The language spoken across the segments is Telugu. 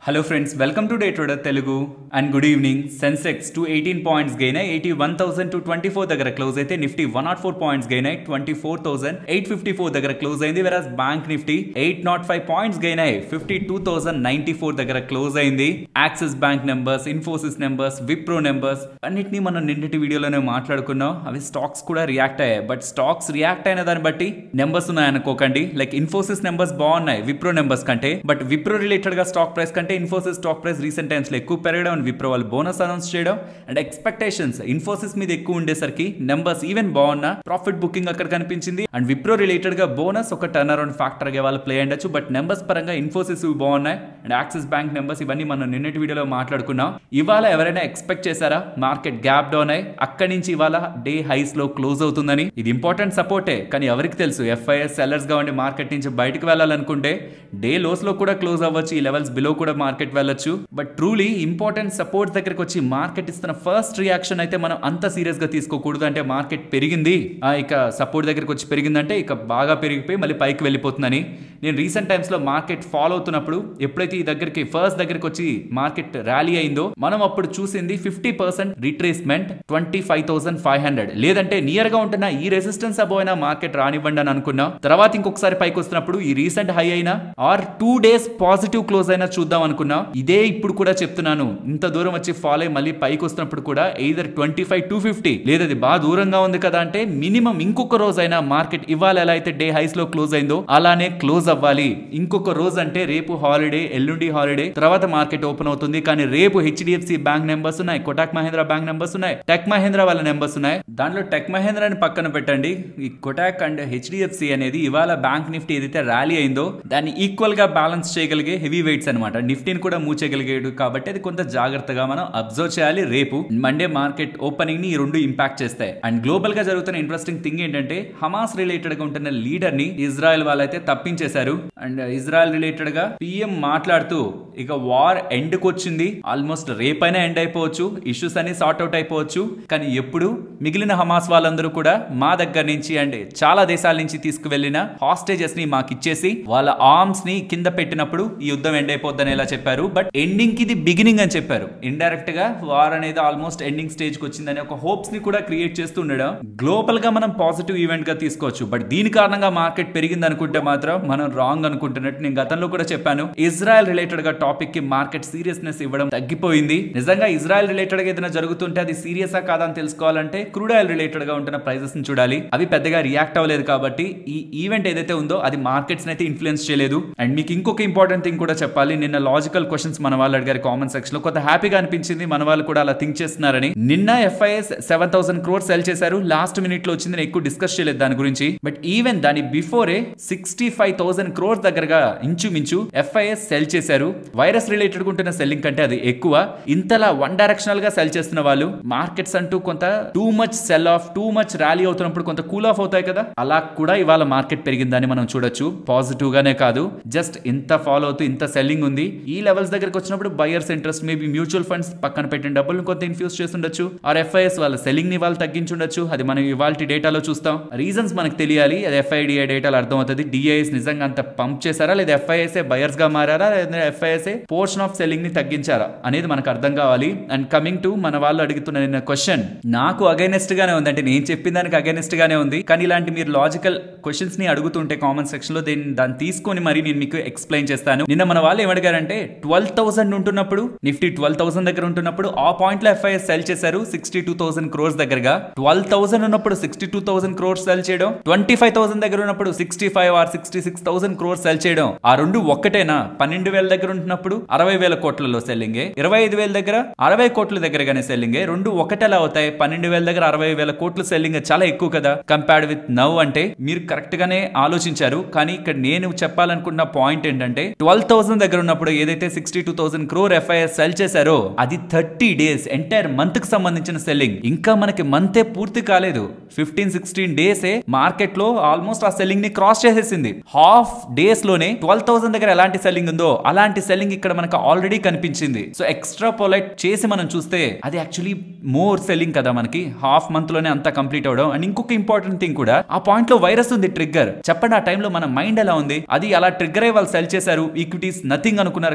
hello friends welcome to day trader Telugu and good evening Sensex two eighteen points gain అయ్యి eighty one thousand two twenty four దగ్గర క్లోజ్ అయితే Nifty one not four points gain అయ్యి twenty four thousand eight fifty four దగ్గర క్లోజ్ అయింది వెరాస్ bank Nifty eight not five points gain అయ్యి fifty two thousand ninety four దగ్గర క్లోజ్ అయింది Axis Bank numbers Infosys numbers Wipro numbers అన్నిటిని మనం నిన్నటి వీడియోలోనే మాట్లాడుకున్నాం అవి స్టాక్స్ కూడా రియాక్ట్ అయ్యాయి బట్ స్టాక్స్ రియాక్ట్ అయిన దాన్ని బట్టి నెంబర్స్ ఉన్నాయి అనుకోకండి లైక్ ఇన్ఫోసిస్ నెంబర్స్ బాగున్నాయి విప్రో నెంబర్స్ కంటే బట్ విప్రో రిలేటెడ్ గా స్టాక్ ప్రైస్ కంటే Infosys stock price recent times లో ఎక్కువ పెరగడం అండ్ విప్రో వాళ్ళు బోనస్ అనౌన్స్ చేయడం అండ్ ఎక్స్పెక్టేషన్స్ ఇన్ఫోసిస్ మీద ఎక్కువ ఉండేసరికి నెంబర్స్ ఈవెన్ బాగున్నా ప్రాఫిట్ బుకింగ్ అక్కడ కనిపించింది అండ్ విప్రో రిలేటెడ్ గా బోనస్ ఒక టర్న్ అరౌండ్ ఫ్యాక్టర్ గా వాళ్ళు ప్లే అయ్యొచ్చు బట్ నెంబర్స్ పరంగా ఇన్ఫోసిస్ బాగున్నాయి అండ్ యాక్సిస్ బ్యాంక్ నెంబర్స్ ఇవన్నీ మనం నిన్నటి వీడియోలో మాట్లాడుకున్నాం ఇవాళ ఎవరైనా ఎక్స్పెక్ట్ చేశారా మార్కెట్ గ్యాప్ డౌన్ అయ్యి అక్కడి నుంచి ఇవాళ డే హైస్ లో క్లోజ్ అవుతుందని ఇది ఇంపార్టెంట్ సపోర్టే కానీ ఎవరికి తెలుసు ఎఫ్ఐఎస్ సెల్లర్స్ గా ఉండి మార్కెట్ నుంచి బయటకు వెళ్ళాలనుకుంటే డే లోస్ లో కూడా క్లోజ్ అవ్వచ్చు ఈ లెవెల్స్ బిలో కూడా మార్కెట్ వెళ్ళొచ్చు బట్ ట్రూలీ ఇంపార్టెంట్ సపోర్ట్ దగ్గరకు వచ్చి మార్కెట్ ఇస్తున్న ఫస్ట్ రియాక్షన్ అయితే మనం అంత సీరియస్ గా తీసుకోకూడదు అంటే మార్కెట్ పెరిగింది ఆ, ఇక సపోర్ట్ దగ్గరకు వచ్చి పెరిగిందంటే ఇక బాగా పెరిగిపోయి మళ్ళీ పైకి వెళ్ళిపోతుందని నేను రీసెంట్ టైమ్స్ లో మార్కెట్ ఫాలో అవుతున్నప్పుడు ఎప్పుడైతే ఈ దగ్గరికి ఫస్ట్ దగ్గరికి వచ్చి మార్కెట్ ర్యాలీ అయిందో మనం అప్పుడు చూసింది fifty percent retracement twenty five thousand five hundred లేదంటే నియర్ గా ఉంటున్న ఈ రెసిస్టెన్స్ అబో అయినా మార్కెట్ రానివ్వండి అని అనుకున్నా తర్వాత ఇంకొకసారి పైకి వస్తున్నప్పుడు ఈ రీసెంట్ హై అయినా or two days positive close అయినా చూద్దాం అనుకున్నా ఇదే ఇప్పుడు కూడా చెప్తున్నాను ఇంత దూరం వచ్చి ఫాలో అయ్యి మళ్ళీ పైకి వస్తున్నప్పుడు కూడా either twenty five two fifty లేదా అది బాగా దూరంగా ఉంది కదా అంటే మినిమం ఇంకొక రోజైనా మార్కెట్ ఇవాళ ఎలా అయితే డే హైస్ లో క్లోజ్ అయిందో అలానే క్లోజ్ అవ్వాలి ఇంకొక రోజు అంటే రేపు హాలిడే ఎల్లుండి హాలిడే తర్వాత మార్కెట్ ఓపెన్ అవుతుంది కానీ రేపు హెచ్డిఎఫ్సి బ్యాంక్ నెంబర్స్ ఉన్నాయి కొటాక్ మహేంద్ర బ్యాంక్ నెంబర్స్ ఉన్నాయి టెక్ మహేంద్ర వాళ్ళ నెంబర్స్ ఉన్నాయి దాంట్లో టెక్ మహేంద్ర అని పక్కన పెట్టండి ఈ కొటాక్ అండ్ హెచ్డిఎఫ్సి అనేది ఇవాళ బ్యాంక్ నిఫ్టీ ఏదైతే ర్యాలీ అయిందో దాన్ని ఈక్వల్ గా బ్యాలెన్స్ చేయగలిగే హెవీ వెయిట్స్ అనమాట నిఫ్టీని కూడా మూచేయగలిగాడు కాబట్టి అది కొంత జాగ్రత్తగా మనం అబ్జర్వ్ చేయాలి రేపు మండే మార్కెట్ ఓపెనింగ్ ని ఈ రెండు ఇంపాక్ట్ చేస్తాయి అండ్ గ్లోబల్ గా జరుగుతున్న ఇంట్రెస్టింగ్ థింగ్ ఏంటంటే హమాస్ రిలేటెడ్ గా ఉంటున్న లీడర్ ని ఇజ్రాయెల్ వాళ్ళైతే తప్పించేశారు అండ్ ఇజ్రాయెల్ రిలేటెడ్ గా పిఎం మాట్లాడుతూ ఇక వార్ ఎండ్ కు వచ్చింది ఆల్మోస్ట్ రేపైనా ఎండ్ అయిపోవచ్చు ఇష్యూస్ అన్ని సార్ట్ అవుట్ అయిపోవచ్చు కానీ ఎప్పుడు మిగిలిన హమాస్ వాళ్ళందరూ కూడా మా దగ్గర నుంచి అండ్ చాలా దేశాల నుంచి తీసుకువెళ్లిన హాస్టేజెస్ ని మాకు ఇచ్చేసి వాళ్ళ ఆర్మ్స్ ని కింద పెట్టినప్పుడు ఈ యుద్ధం ఎండ్ అయిపోద్దని ఎలా చెప్పారు బట్ ఎండింగ్ కి ఇది బిగినింగ్ అని చెప్పారు ఇండైరెక్ట్ గా వార్ అనేది ఆల్మోస్ట్ ఎండింగ్ స్టేజ్ కి వచ్చిందని ఒక హోప్స్ ని కూడా క్రియేట్ చేస్తూ ఉండడం గ్లోబల్ గా మనం పాజిటివ్ ఈవెంట్ గా తీసుకోవచ్చు బట్ దీని కారణంగా మార్కెట్ పెరిగింది అనుకుంటే మాత్రం మనం రాంగ్ అనుకుంటున్నట్టు నేను గతంలో కూడా చెప్పాను ఇజ్రాయెల్ రిలేటెడ్ గా టాపిక్ కి మార్కెట్ సీరియస్నెస్ ఇవ్వడం తగ్గిపోయింది నిజంగా ఇజ్రాయెల్ రిలేటెడ్ గా ఏదైనా జరుగుతుంటే అది సీరియసా కాదా అని తెలుసుకోవాలంటే క్రూడ్ ఆయిల్ రిలేటెడ్ గా ఉంటున్న ప్రైజెస్ ని చూడాలి అవి పెద్దగా రియాక్ట్ అవ్వలేదు కాబట్టి ఈ ఈవెంట్ ఏదైతే ఉందో అది మార్కెట్స్ అయితే ఇన్ఫ్లుయెన్స్ చేయలేదు అండ్ మీకు ఇంకొక ఇంపార్టెంట్ థింగ్ కూడా చెప్పాలి నిన్న లాజికల్ క్వశ్చన్స్ మన వాళ్ళు అడిగారు కామెంట్ సెక్షన్ లో కొంత హ్యాపీగా అనిపించింది మన వాళ్ళు కూడా అలా థింక్ చేస్తున్నారని నిన్న FIs seven thousand crore sell చేశారు లాస్ట్ మినిట్ లో వచ్చింది నేను ఎక్కువ డిస్కస్ చేయలేదు దాని గురించి బట్ ఈవెన్ దాని బిఫోరే సిక్స్టీ ఫైవ్ థౌసండ్ క్రోర్స్ దగ్గరగా ఇంచుమించు ఎఫ్ఐఎస్ సెల్ చేశారు వైరస్ రిలేటెడ్ ఉంటున్న సెల్లింగ్ కంటే అది ఎక్కువ ఇంతలా వన్ డైరెక్షనల్ గా సెల్ చేస్తున్న వాళ్ళు మార్కెట్స్ అంటూ కొంత too much sell off too much rally అవుతున్నప్పుడు కొంత కూల్ ఆఫ్ అవుతాయి కదా అలా కూడా ఇవాళ మార్కెట్ పెరిగిందని మనం చూడొచ్చు పాజిటివ్ గానే కాదు జస్ట్ ఇంత ఫాలో అవుతూ ఇంత సెల్లింగ్ ఉంది ఈ లెవెల్స్ దగ్గరకు వచ్చినప్పుడు buyers interest maybe mutual funds పక్కన పెట్టిన డబ్బులు కొంత ఇన్ఫ్యూజ్ చేస్తుండొచ్చు ఆర్ ఎఫ్ఐఎస్ వాళ్ళ సెల్లింగ్ ని వాళ్ళు తగ్గించుండొచ్చు అది మనం ఇవాళ డేటాలో చూస్తాం రీజన్స్ మనకు తెలియాలి అది ఎఫ్ఐడిఐ డేటాలో అర్థమవుతుంది డిఐఎస్ నిజంగా అంత పంప్ చేశారా లేదా ఎఫ్ఐఎస్ఏ బయర్స్ గా మారారా లేదా ఎఫ్ఐఎస్ఏ పోర్షన్ ఆఫ్ సెల్లింగ్ ని తగ్గించారా అనేది మనకు అర్థం కావాలి అండ్ కమింగ్ టు మన వాళ్ళు అడుగుతున్న నిన్న క్వశ్చన్ నాకు అగైనెస్ట్ గానే ఉంది అంటే నేను చెప్పిన దానికి అగైనెస్ట్ గానే ఉంది కానీ ఇలాంటి మీరు లాజికల్ క్వశ్చన్స్ ని అడుగుతుంటే కామెంట్ సెక్షన్ లో దీన్ని దాన్ని తీసుకొని మరి నేను మీకు ఎక్స్ప్లెయిన్ చేస్తాను నిన్న మన వాళ్ళు ఏమడిగారంటే ట్వెల్వ్ థౌసండ్ ఉంటున్నప్పుడు నిఫ్టీ ట్వెల్వ్ థౌసండ్ దగ్గర ఉంటున్నప్పుడు ఆ పాయింట్ లో ఎఫ్ఐఎస్ సెల్ చేశారు సిక్స్టీ టూ థౌసండ్ క్రోర్స్ దగ్గరగా ట్వెల్వ్ థౌసండ్ ఉన్నప్పుడు sixty two thousand crores sell చేయడం ట్వంటీ ఫైవ్ థౌసండ్ దగ్గర ఉన్నప్పుడు sixty five or sixty six thousand crores sell చేయడం ఆ రెండు ఒక్కటేనా పన్నెండు వేల దగ్గర ఉంటున్నప్పుడు అరవై వేల కోట్లలో సెల్లింగే ఇరవై ఐదు వేల దగ్గర అరవై కోట్ల దగ్గరగానే సెల్లింగే రెండు ఒకటేలా అవుతాయి పన్నెండు వేల దగ్గర అరవై వేల కోట్ల సెల్లింగ్ చాలా ఎక్కువ కదా కంపేర్డ్ విత్ నవ్ అంటే మీరు కరెక్ట్ గానే ఆలోచించారు కానీ ఇక్కడ నేను చెప్పాలనుకున్న పాయింట్ ఏంటంటే ట్వెల్వ్ థౌసండ్ దగ్గర ఉన్నప్పుడు ఏదైతే sixty two thousand crore FIs sell చేశారో అది థర్టీ డేస్ ఎంటైర్ మంత్ కి సంబంధించిన సెల్లింగ్ ఇంకా మనకి మంతే పూర్తి కాలేదు ఫిఫ్టీన్ సిక్స్టీన్ డేసే మార్కెట్ లో ఆల్మోస్ట్ ఆ సెల్లింగ్ ని క్రాస్ చేసేసింది హాఫ్ డేస్ లోనే ట్వెల్వ్ థౌసండ్ దగ్గర ఎలాంటి సెల్లింగ్ ఉందో అలాంటి సెల్లింగ్ ఇక్కడ మనకు ఆల్రెడీ కనిపించింది సో ఎక్స్ట్రా పొలైట్ చేసి మనం చూస్తే అది యాక్చువల్లీ మోర్ సెల్లింగ్ కదా మనకి హాఫ్ మంత్ లోనే అంతా కంప్లీట్ అవడం అండ్ ఇంకొక ఇంపార్టెంట్ థింగ్ కూడా ఆ పాయింట్ లో వైరస్ ఉంది ట్రిగ్గర్ చెప్పండి ఆ టైంలో మన మైండ్ ఎలా ఉంది అది అలా ట్రిగ్గర్ అయ్యి వాళ్ళు సెల్ చేశారు ఈక్విటీస్ నథింగ్ అనుకున్నారు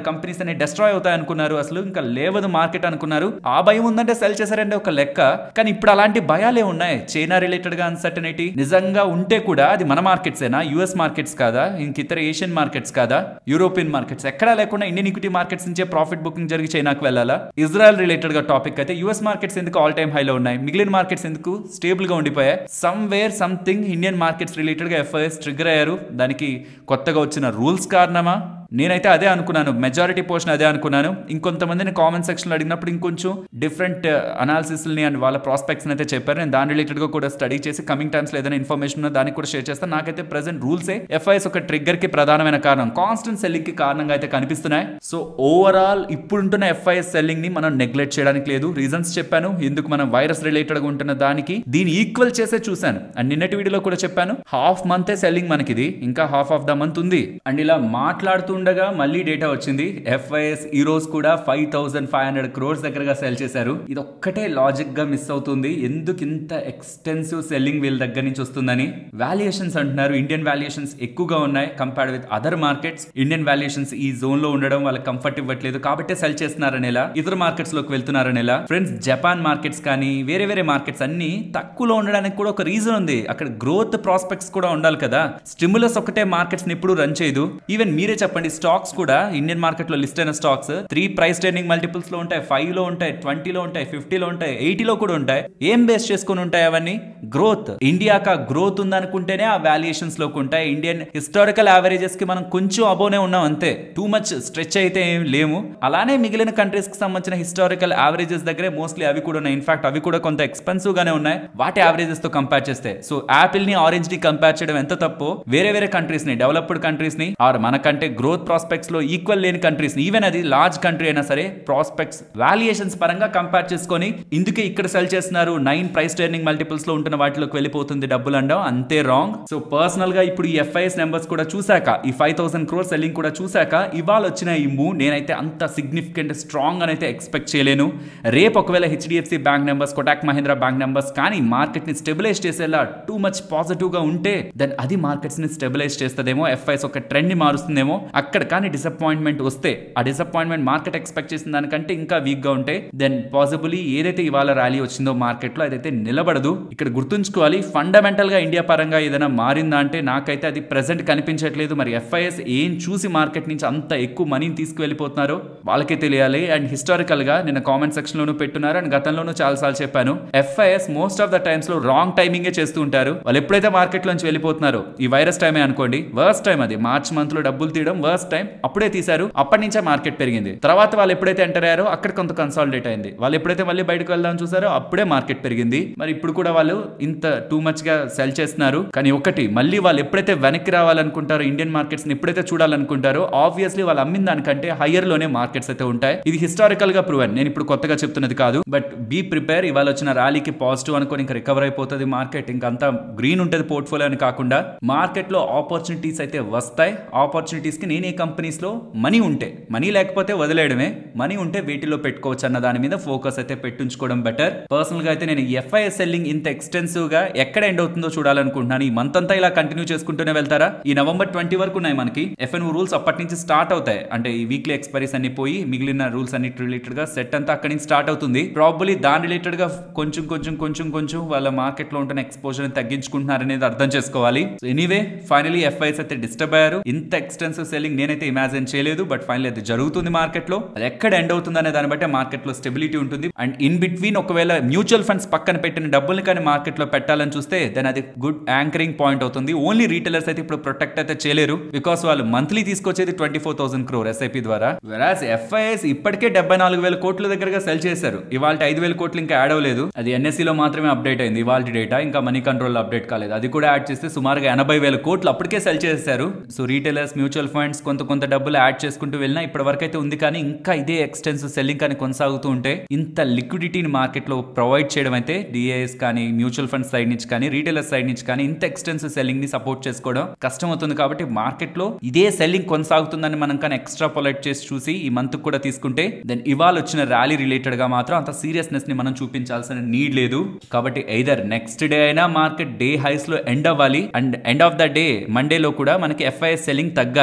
అనుకున్నారు కంపెనీస్ అన్ని డెస్ట్రాయ్ అవుతాయి అనుకున్నారు అసలు ఇంకా లేవదు మార్కెట్ అనుకున్నారు ఆ భయం ఉందంటే సెల్ చేశారంటే ఒక లెక్క కానీ ఇప్పుడు అలాంటి భయాలే ఉన్నాయి చైనా రిలేటెడ్ గా అన్సర్టనిటీ నిజంగా ఉంటే కూడా అది మన మార్కెట్స్ ఏనా యుఎస్ మార్కెట్స్ కాదా ఇంక ఇతర ఏషియన్ మార్కెట్స్ కాదా యూరోపియన్ మార్కెట్స్ ఎక్కడా లేకుండా ఇండియన్ ఈక్విటీ మార్కెట్స్ నుంచే ప్రాఫిట్ బుకింగ్ జరిగి చైనాకు వెళ్ళాలా ఇజ్రాయల్ రిలేటెడ్ గా టాపిక్ అయితే యుఎస్ మార్కెట్స్ ఎందుకు ఆల్ టైమ్ హైలో ఉన్నాయి మిగిలిన మార్కెట్స్ ఎందుకు స్టేబుల్ గా ఉండిపోయాయి somewhere something Indian markets related గా ఎఫ్ఐఎస్ ట్రిగర్ అయ్యారు దానికి కొత్తగా వచ్చిన రూల్స్ కారణమా నేనైతే అదే అనుకున్నాను మెజారిటీ పోర్షన్ అదే అనుకున్నాను ఇంకొంతమందిని కామెంట్ సెక్షన్లో అడిగినప్పుడు ఇంకొంచెం డిఫరెంట్ అనాలిసిస్ని అండ్ వాళ్ళ ప్రాస్పెక్ట్స్ అయితే చెప్పారు నేను దాని రిలేటెడ్గా కూడా స్టడీ చేసి కమింగ్ టైమ్స్లో ఏదైనా ఇన్ఫర్మేషన్ ఉన్నా దానికి కూడా షేర్ చేస్తాను నాకైతే ప్రెసెంట్ రూల్సే ఎఫ్ఐఎస్ ఒక ట్రిగ్గర్కి ప్రధానమైన కారణం కాన్స్టెంట్ సెల్లింగ్కి కారణంగా అయితే కనిపిస్తున్నాయి సో ఓవరాల్ ఇప్పుడుంటున్న ఎఫ్ఐఎస్ సెల్లింగ్ని మనం నెగ్లెక్ట్ చేయడానికి లేదు రీజన్స్ చెప్పాను ఎందుకు మనం వైరస్ రిలేటెడ్గా ఉంటున్న దానికి దీన్ని ఈక్వల్ చేసే చూశాను అండ్ నిన్నటి వీడియోలో కూడా చెప్పాను హాఫ్ మంతే సెల్లింగ్ మనకిది ఇంకా హాఫ్ ఆఫ్ ద మంత్ ఉంది అండ్ ఇలా మాట్లాడుతుండగా మళ్ళీ డేటా వచ్చింది ఎఫ్ఐఎస్ ఈ రోజు కూడా five thousand five hundred crores దగ్గరగా సెల్ చేశారు ఇది ఒక్కటే లాజిక్ గా మిస్ అవుతుంది ఎందుకు ఇంత ఎక్స్టెన్సివ్ సెల్లింగ్ వీళ్ళ దగ్గర నుంచి వస్తుందని వాల్యుయేషన్స్ అంటున్నారు ఇండియన్ వాల్యుయేషన్స్ ఎక్కువగా ఉన్నాయి compared with other markets Indian valuations ఈ జోన్ లో ఉండడం వాళ్ళకి కంఫర్ట్ ఇవ్వట్లేదు కాబట్టి సెల్ చేస్తున్నారని ఎలా ఇతర మార్కెట్స్ లోకి వెళ్తున్నారని ఎలా ఫ్రెండ్స్ జపాన్ మార్కెట్స్ కానీ వేరే వేరే మార్కెట్స్ అన్ని తక్కువలో ఉండడానికి కూడా ఒక రీజన్ ఉంది అక్కడ గ్రోత్ ప్రాస్పెక్ట్స్ కూడా ఉండాలి కదా స్టిమ్యులస్ ఒకటే మార్కెట్స్ ని ఇప్పుడు రన్ చేయదు ఈవెన్ మీరే చెప్పండి స్టాక్స్ కూడా ఇండియన్ మార్కెట్ లో లిస్ట్ అయిన stocks three price trading multiples లో ఉంటాయి ఫైవ్ లో ఉంటాయి ట్వంటీలో ఉంటాయి ఫిఫ్టీలో ఉంటాయి ఎయిటీలో కూడా ఉంటాయి ఏం బేస్ చేసుకుని ఉంటాయి అవన్నీ గ్రోత్ ఇండియాకా గ్రోత్ ఉందనుకుంటేనే ఆ వాల్యుయేషన్స్ లోకి ఉంటాయి ఇండియన్ హిస్టారికల్ యావరేజెస్ కి మనం కొంచెం అబోనే ఉన్నాం అంతే టూ మచ్ స్ట్రెచ్ అయితే ఏం లేము అలానే మిగిలిన కంట్రీస్ కి సంబంధించిన హిస్టారికల్ యావరేజెస్ దగ్గరే మోస్ట్లీ అవి కూడా ఉన్నాయి ఇన్ఫాక్ట్ అవి కూడా కొంత ఎక్స్పెన్సివ్ గానే ఉన్నాయి వాటి యావరేజెస్ తో కంపేర్ చేస్తే సో యాపిల్ ని ఆరెంజ్ ని కంపేర్ చేయడం ఎంత తప్పు వేరే వేరే కంట్రీస్ ని డెవలప్డ్ కంట్రీస్ ని ఆర్ మనకంటే గ్రోత్ ప్రాస్పెక్ట్స్ లో ఈక్వల్ లేని కంట్రీస్ ని ఈవెన్ అది లార్జ్ కంట్రీ అయినా సరే ప్రాస్పెక్ట్స్ వాల్యుయేషన్స్ పరంగా కంపేర్ చేసుకొని ఇందుకే ఇక్కడ సెల్ చేస్తున్నారు నైన్ ప్రైస్ టర్నింగ్ మల్టిపుల్స్ లో ఉంటున్న వాటిలోకి వెళ్ళిపోతుంది డబ్బులు అండం అంతే రాంగ్ సో పర్సనల్ గా ఇప్పుడు ఈ ఎఫ్ఐఎస్ నెంబర్స్ కూడా చూసాక ఈ ఫైవ్ థౌసండ్ క్రోర్ సెల్లింగ్ కూడా చూసాక ఇవాళ వచ్చిన ఈ మూవ్ నేనైతే అంత సిగ్నిఫికెంట్ స్ట్రాంగ్ అని అయితే ఎక్స్పెక్ట్ చేయలేను రేపు ఒకవేళ HDFC bank numbers Kotak Mahindra bank numbers కానీ మార్కెట్ ని స్టెబిలైజ్ చేసేలా టూ మచ్ పాజిటివ్ గా ఉంటే దెన్ అది మార్కెట్స్ ని స్టెబిలైజ్ చేస్తుందేమో ఎఫ్ఐఎస్ ఒక ట్రెండ్ ని మారుస్తుందేమో అక్కడ కానీ డిసప్పాయింట్మెంట్ వస్తే ఆ డిసప్పాయింట్మెంట్ మార్కెట్ ఎక్స్పెక్ట్ చేసిన దానికంటే ఇంకా వీక్ గా ఉంటే దెన్ పాసిబుల్లీ ఏదైతే ఇవాళ ర్యాలీ వచ్చిందో మార్కెట్ లో అదైతే నిలబడదు ఇక్కడ గుర్తుంచుకోవాలి ఫండమెంటల్ గా ఇండియా పరంగా ఏదైనా మారిందా అంటే నాకైతే అది ప్రెసెంట్ కనిపించట్లేదు మరి ఎఫ్ఐఎస్ ఏం చూసి మార్కెట్ నుంచి అంత ఎక్కువ మనీని తీసుకువెళ్ళిపోతున్నారో వాళ్ళకే తెలియాలి అండ్ హిస్టారికల్ గా నిన్న కామెంట్ సెక్షన్ లోను పెట్టున్నారు అండ్ గతంలోనూ చాలా సార్లు చెప్పాను FIs most of the times లో రాంగ్ టైమింగే చేస్తూ ఉంటారు వాళ్ళు ఎప్పుడైతే మార్కెట్ లోంచి వెళ్ళిపోతున్నారో ఈ వైరస్ టైమే అనుకోండి వర్స్ట్ టైం అది మార్చ్ మంత్ లో డబ్బులు తీయడం వర్స్ట్ టైం అప్పుడే తీశారు అప్పటి నుంచే మార్కెట్ పెరిగింది తర్వాత వాళ్ళు ఎప్పుడైతే ఎంటర్ అయ్యారో అక్కడ కొంత కన్సాలిడేట్ అయింది వాళ్ళు ఎప్పుడైతే మళ్ళీ బయటకు వెళ్దాం చూసారో అప్పుడే మార్కెట్ పెరిగింది మరి ఇప్పుడు కూడా వాళ్ళు ఇంత టూ మచ్ గా సెల్ చేస్తున్నారు కానీ ఒకటి మళ్ళీ వాళ్ళు ఎప్పుడైతే వెనక్కి రావాలనుకుంటారో ఇండియన్ మార్కెట్స్ ని ఎప్పుడైతే చూడాలనుకుంటారో ఆబ్వియస్లీ వాళ్ళు అమ్మిన దానికంటే హయ్యర్ లోనే మార్కెట్స్ అయితే ఉంటాయి ఇది హిస్టారికల్ గా ప్రూవెన్ నేను ఇప్పుడు కొత్తగా చెప్తున్నది కాదు బట్ బీ ప్రిపేర్ ఇవాళ వచ్చిన ర్యాలీకి పాజిటివ్ అనుకొని ఇంకా రికవర్ అయిపోతుంది మార్కెట్ ఇంకా అంతా గ్రీన్ ఉంటుంది పోర్ట్ఫోలియో అని కాకుండా మార్కెట్ లో ఆపర్చునిటీస్ అయితే వస్తాయి ఆపర్చునిటీస్ కి నేను ఏ కంపెనీస్ లో మనీ ఉంటే మనీ లేకపోతే వదిలేయడమే మనీ ఉంటే వీటిలో పెట్టుకోవచ్చు అన్న దాని మీద ఫోకస్ అయితే పెట్టించుకోవడం బెటర్ పర్సనల్ గా అయితే నేను ఎఫ్ఐఎస్ సెల్లింగ్ ఇంత ఎక్స్టెన్సివ్ గా ఎక్కడ ఎండ్ అవుతుందో చూడాలనుకుంటున్నాను ఈ మంత్ అంతా ఇలా కంటిన్యూ చేసుకుంటూనే వెళ్తారా ఈ నవంబర్ ట్వంటీ వరకు ఉన్నాయి మనకి ఎఫ్ఎన్ రూల్స్ అప్పటి నుంచి స్టార్ట్ అవుతాయి అంటే ఈ వీక్లీ ఎక్స్పైరీస్ అన్ని పోయి మిగిలిన రూల్స్ అన్నిటి రిలేటెడ్ గా సెట్ అంతా అక్కడి నుంచి స్టార్ట్ అవుతుంది ప్రాబులీ దాని రిలేటెడ్ గా కొంచెం కొంచెం కొంచెం కొంచెం వాళ్ళ మార్కెట్ లో ఉంటున్న ఎక్స్పోజర్ తగ్గించుకుంటున్నారు అనేది అర్థం చేసుకోవాలి సో ఎనీవే ఫైనలీ ఎఫ్ఐఎస్ అయితే డిస్టర్బ్ అయ్యారు ఇంత ఎక్స్టెన్సివ్ సెల్లింగ్ నేనైతే ఇమాజిన్ చేయలేదు బట్ ఫైనల్ అయితే జరుగుతుంది మార్కెట్ లో అది ఎక్కడ ఎండ్ అవుతుంది అనే దాన్ని బట్టి మార్కెట్ లో స్టెబిలిటీ ఉంటుంది అండ్ ఇన్ బిట్వీన్ ఒకవేళ మ్యూచువల్ ఫండ్స్ పక్కన పెట్టిన డబ్బులు కానీ మార్కెట్ లో పెట్టాలని చూస్తే దెన్ అది గుడ్ యాంకరింగ్ పాయింట్ అవుతుంది ఓన్లీ రీటైలర్స్ అయితే ఇప్పుడు ప్రొటెక్ట్ అయితే చేయలేరు బికాస్ వాళ్ళు మంత్లీ తీసుకొచ్చేది twenty four thousand crore SIP ద్వారా వెరాస్ ఎఫ్ఐఎస్ ఇప్పటికే డెబ్బై నాలుగు వేల కోట్ల దగ్గరగా సెల్ చేశారు ఇవాళ ఐదు వేల కోట్లు ఇంకా యాడ్ అవ్వలేదు అది ఎన్ఎస్సీ లో మాత్రమే అప్డేట్ అయింది ఇవాళ డేటా ఇంకా మనీ కంట్రోల్ అప్డేట్ కాలేదు అది కూడా యాడ్ చేస్తే సుమారుగా ఎనభై వేల కోట్లు అప్పటికే సెల్ చేశారు సో రీటైలర్స్ మ్యూచువల్ ఫండ్స్ కొంత కొంత డబ్బులు యాడ్ చేసుకుంటూ వెళ్ళినా ఇప్పటి వరకు అయితే ఉంది కానీ ఇంకా ఇదే ఎక్స్టెన్సివ్ సెల్లింగ్ కానీ కొనసాగుతూ ఉంటే ఇంత లిక్విడిటీని మార్కెట్ లో ప్రొవైడ్ చేయడం అయితే డిఐఎస్ కానీ మ్యూచువల్ ఫండ్ సైడ్ నుంచి కానీ రీటైలర్ సైడ్ నుంచి కానీ ఇంత ఎక్స్టెన్సివ్ సెల్లింగ్ ని సపోర్ట్ చేసుకోవడం కష్టం అవుతుంది కాబట్టి మార్కెట్ లో ఇదే సెల్లింగ్ కొనసాగుతుందని మనం కానీ ఎక్స్ట్రా పొలైట్ చేసి చూసి ఈ మంత్ కూడా తీసుకుంటే దెన్ ఇవాళ వచ్చిన ర్యాలీ రిలేటెడ్ గా మాత్రం అంత సీరియస్నెస్ ని మనం చూపించాల్సిన నీడ్ లేదు కాబట్టి ఎయిదర్ నెక్స్ట్ డే అయినా మార్కెట్ డే హైస్ లో ఎండ్ అవ్వాలి and end of the day మండేలో కూడా మనకి ఎఫ్ఐఎస్ సెల్లింగ్ తగ్గాలి అది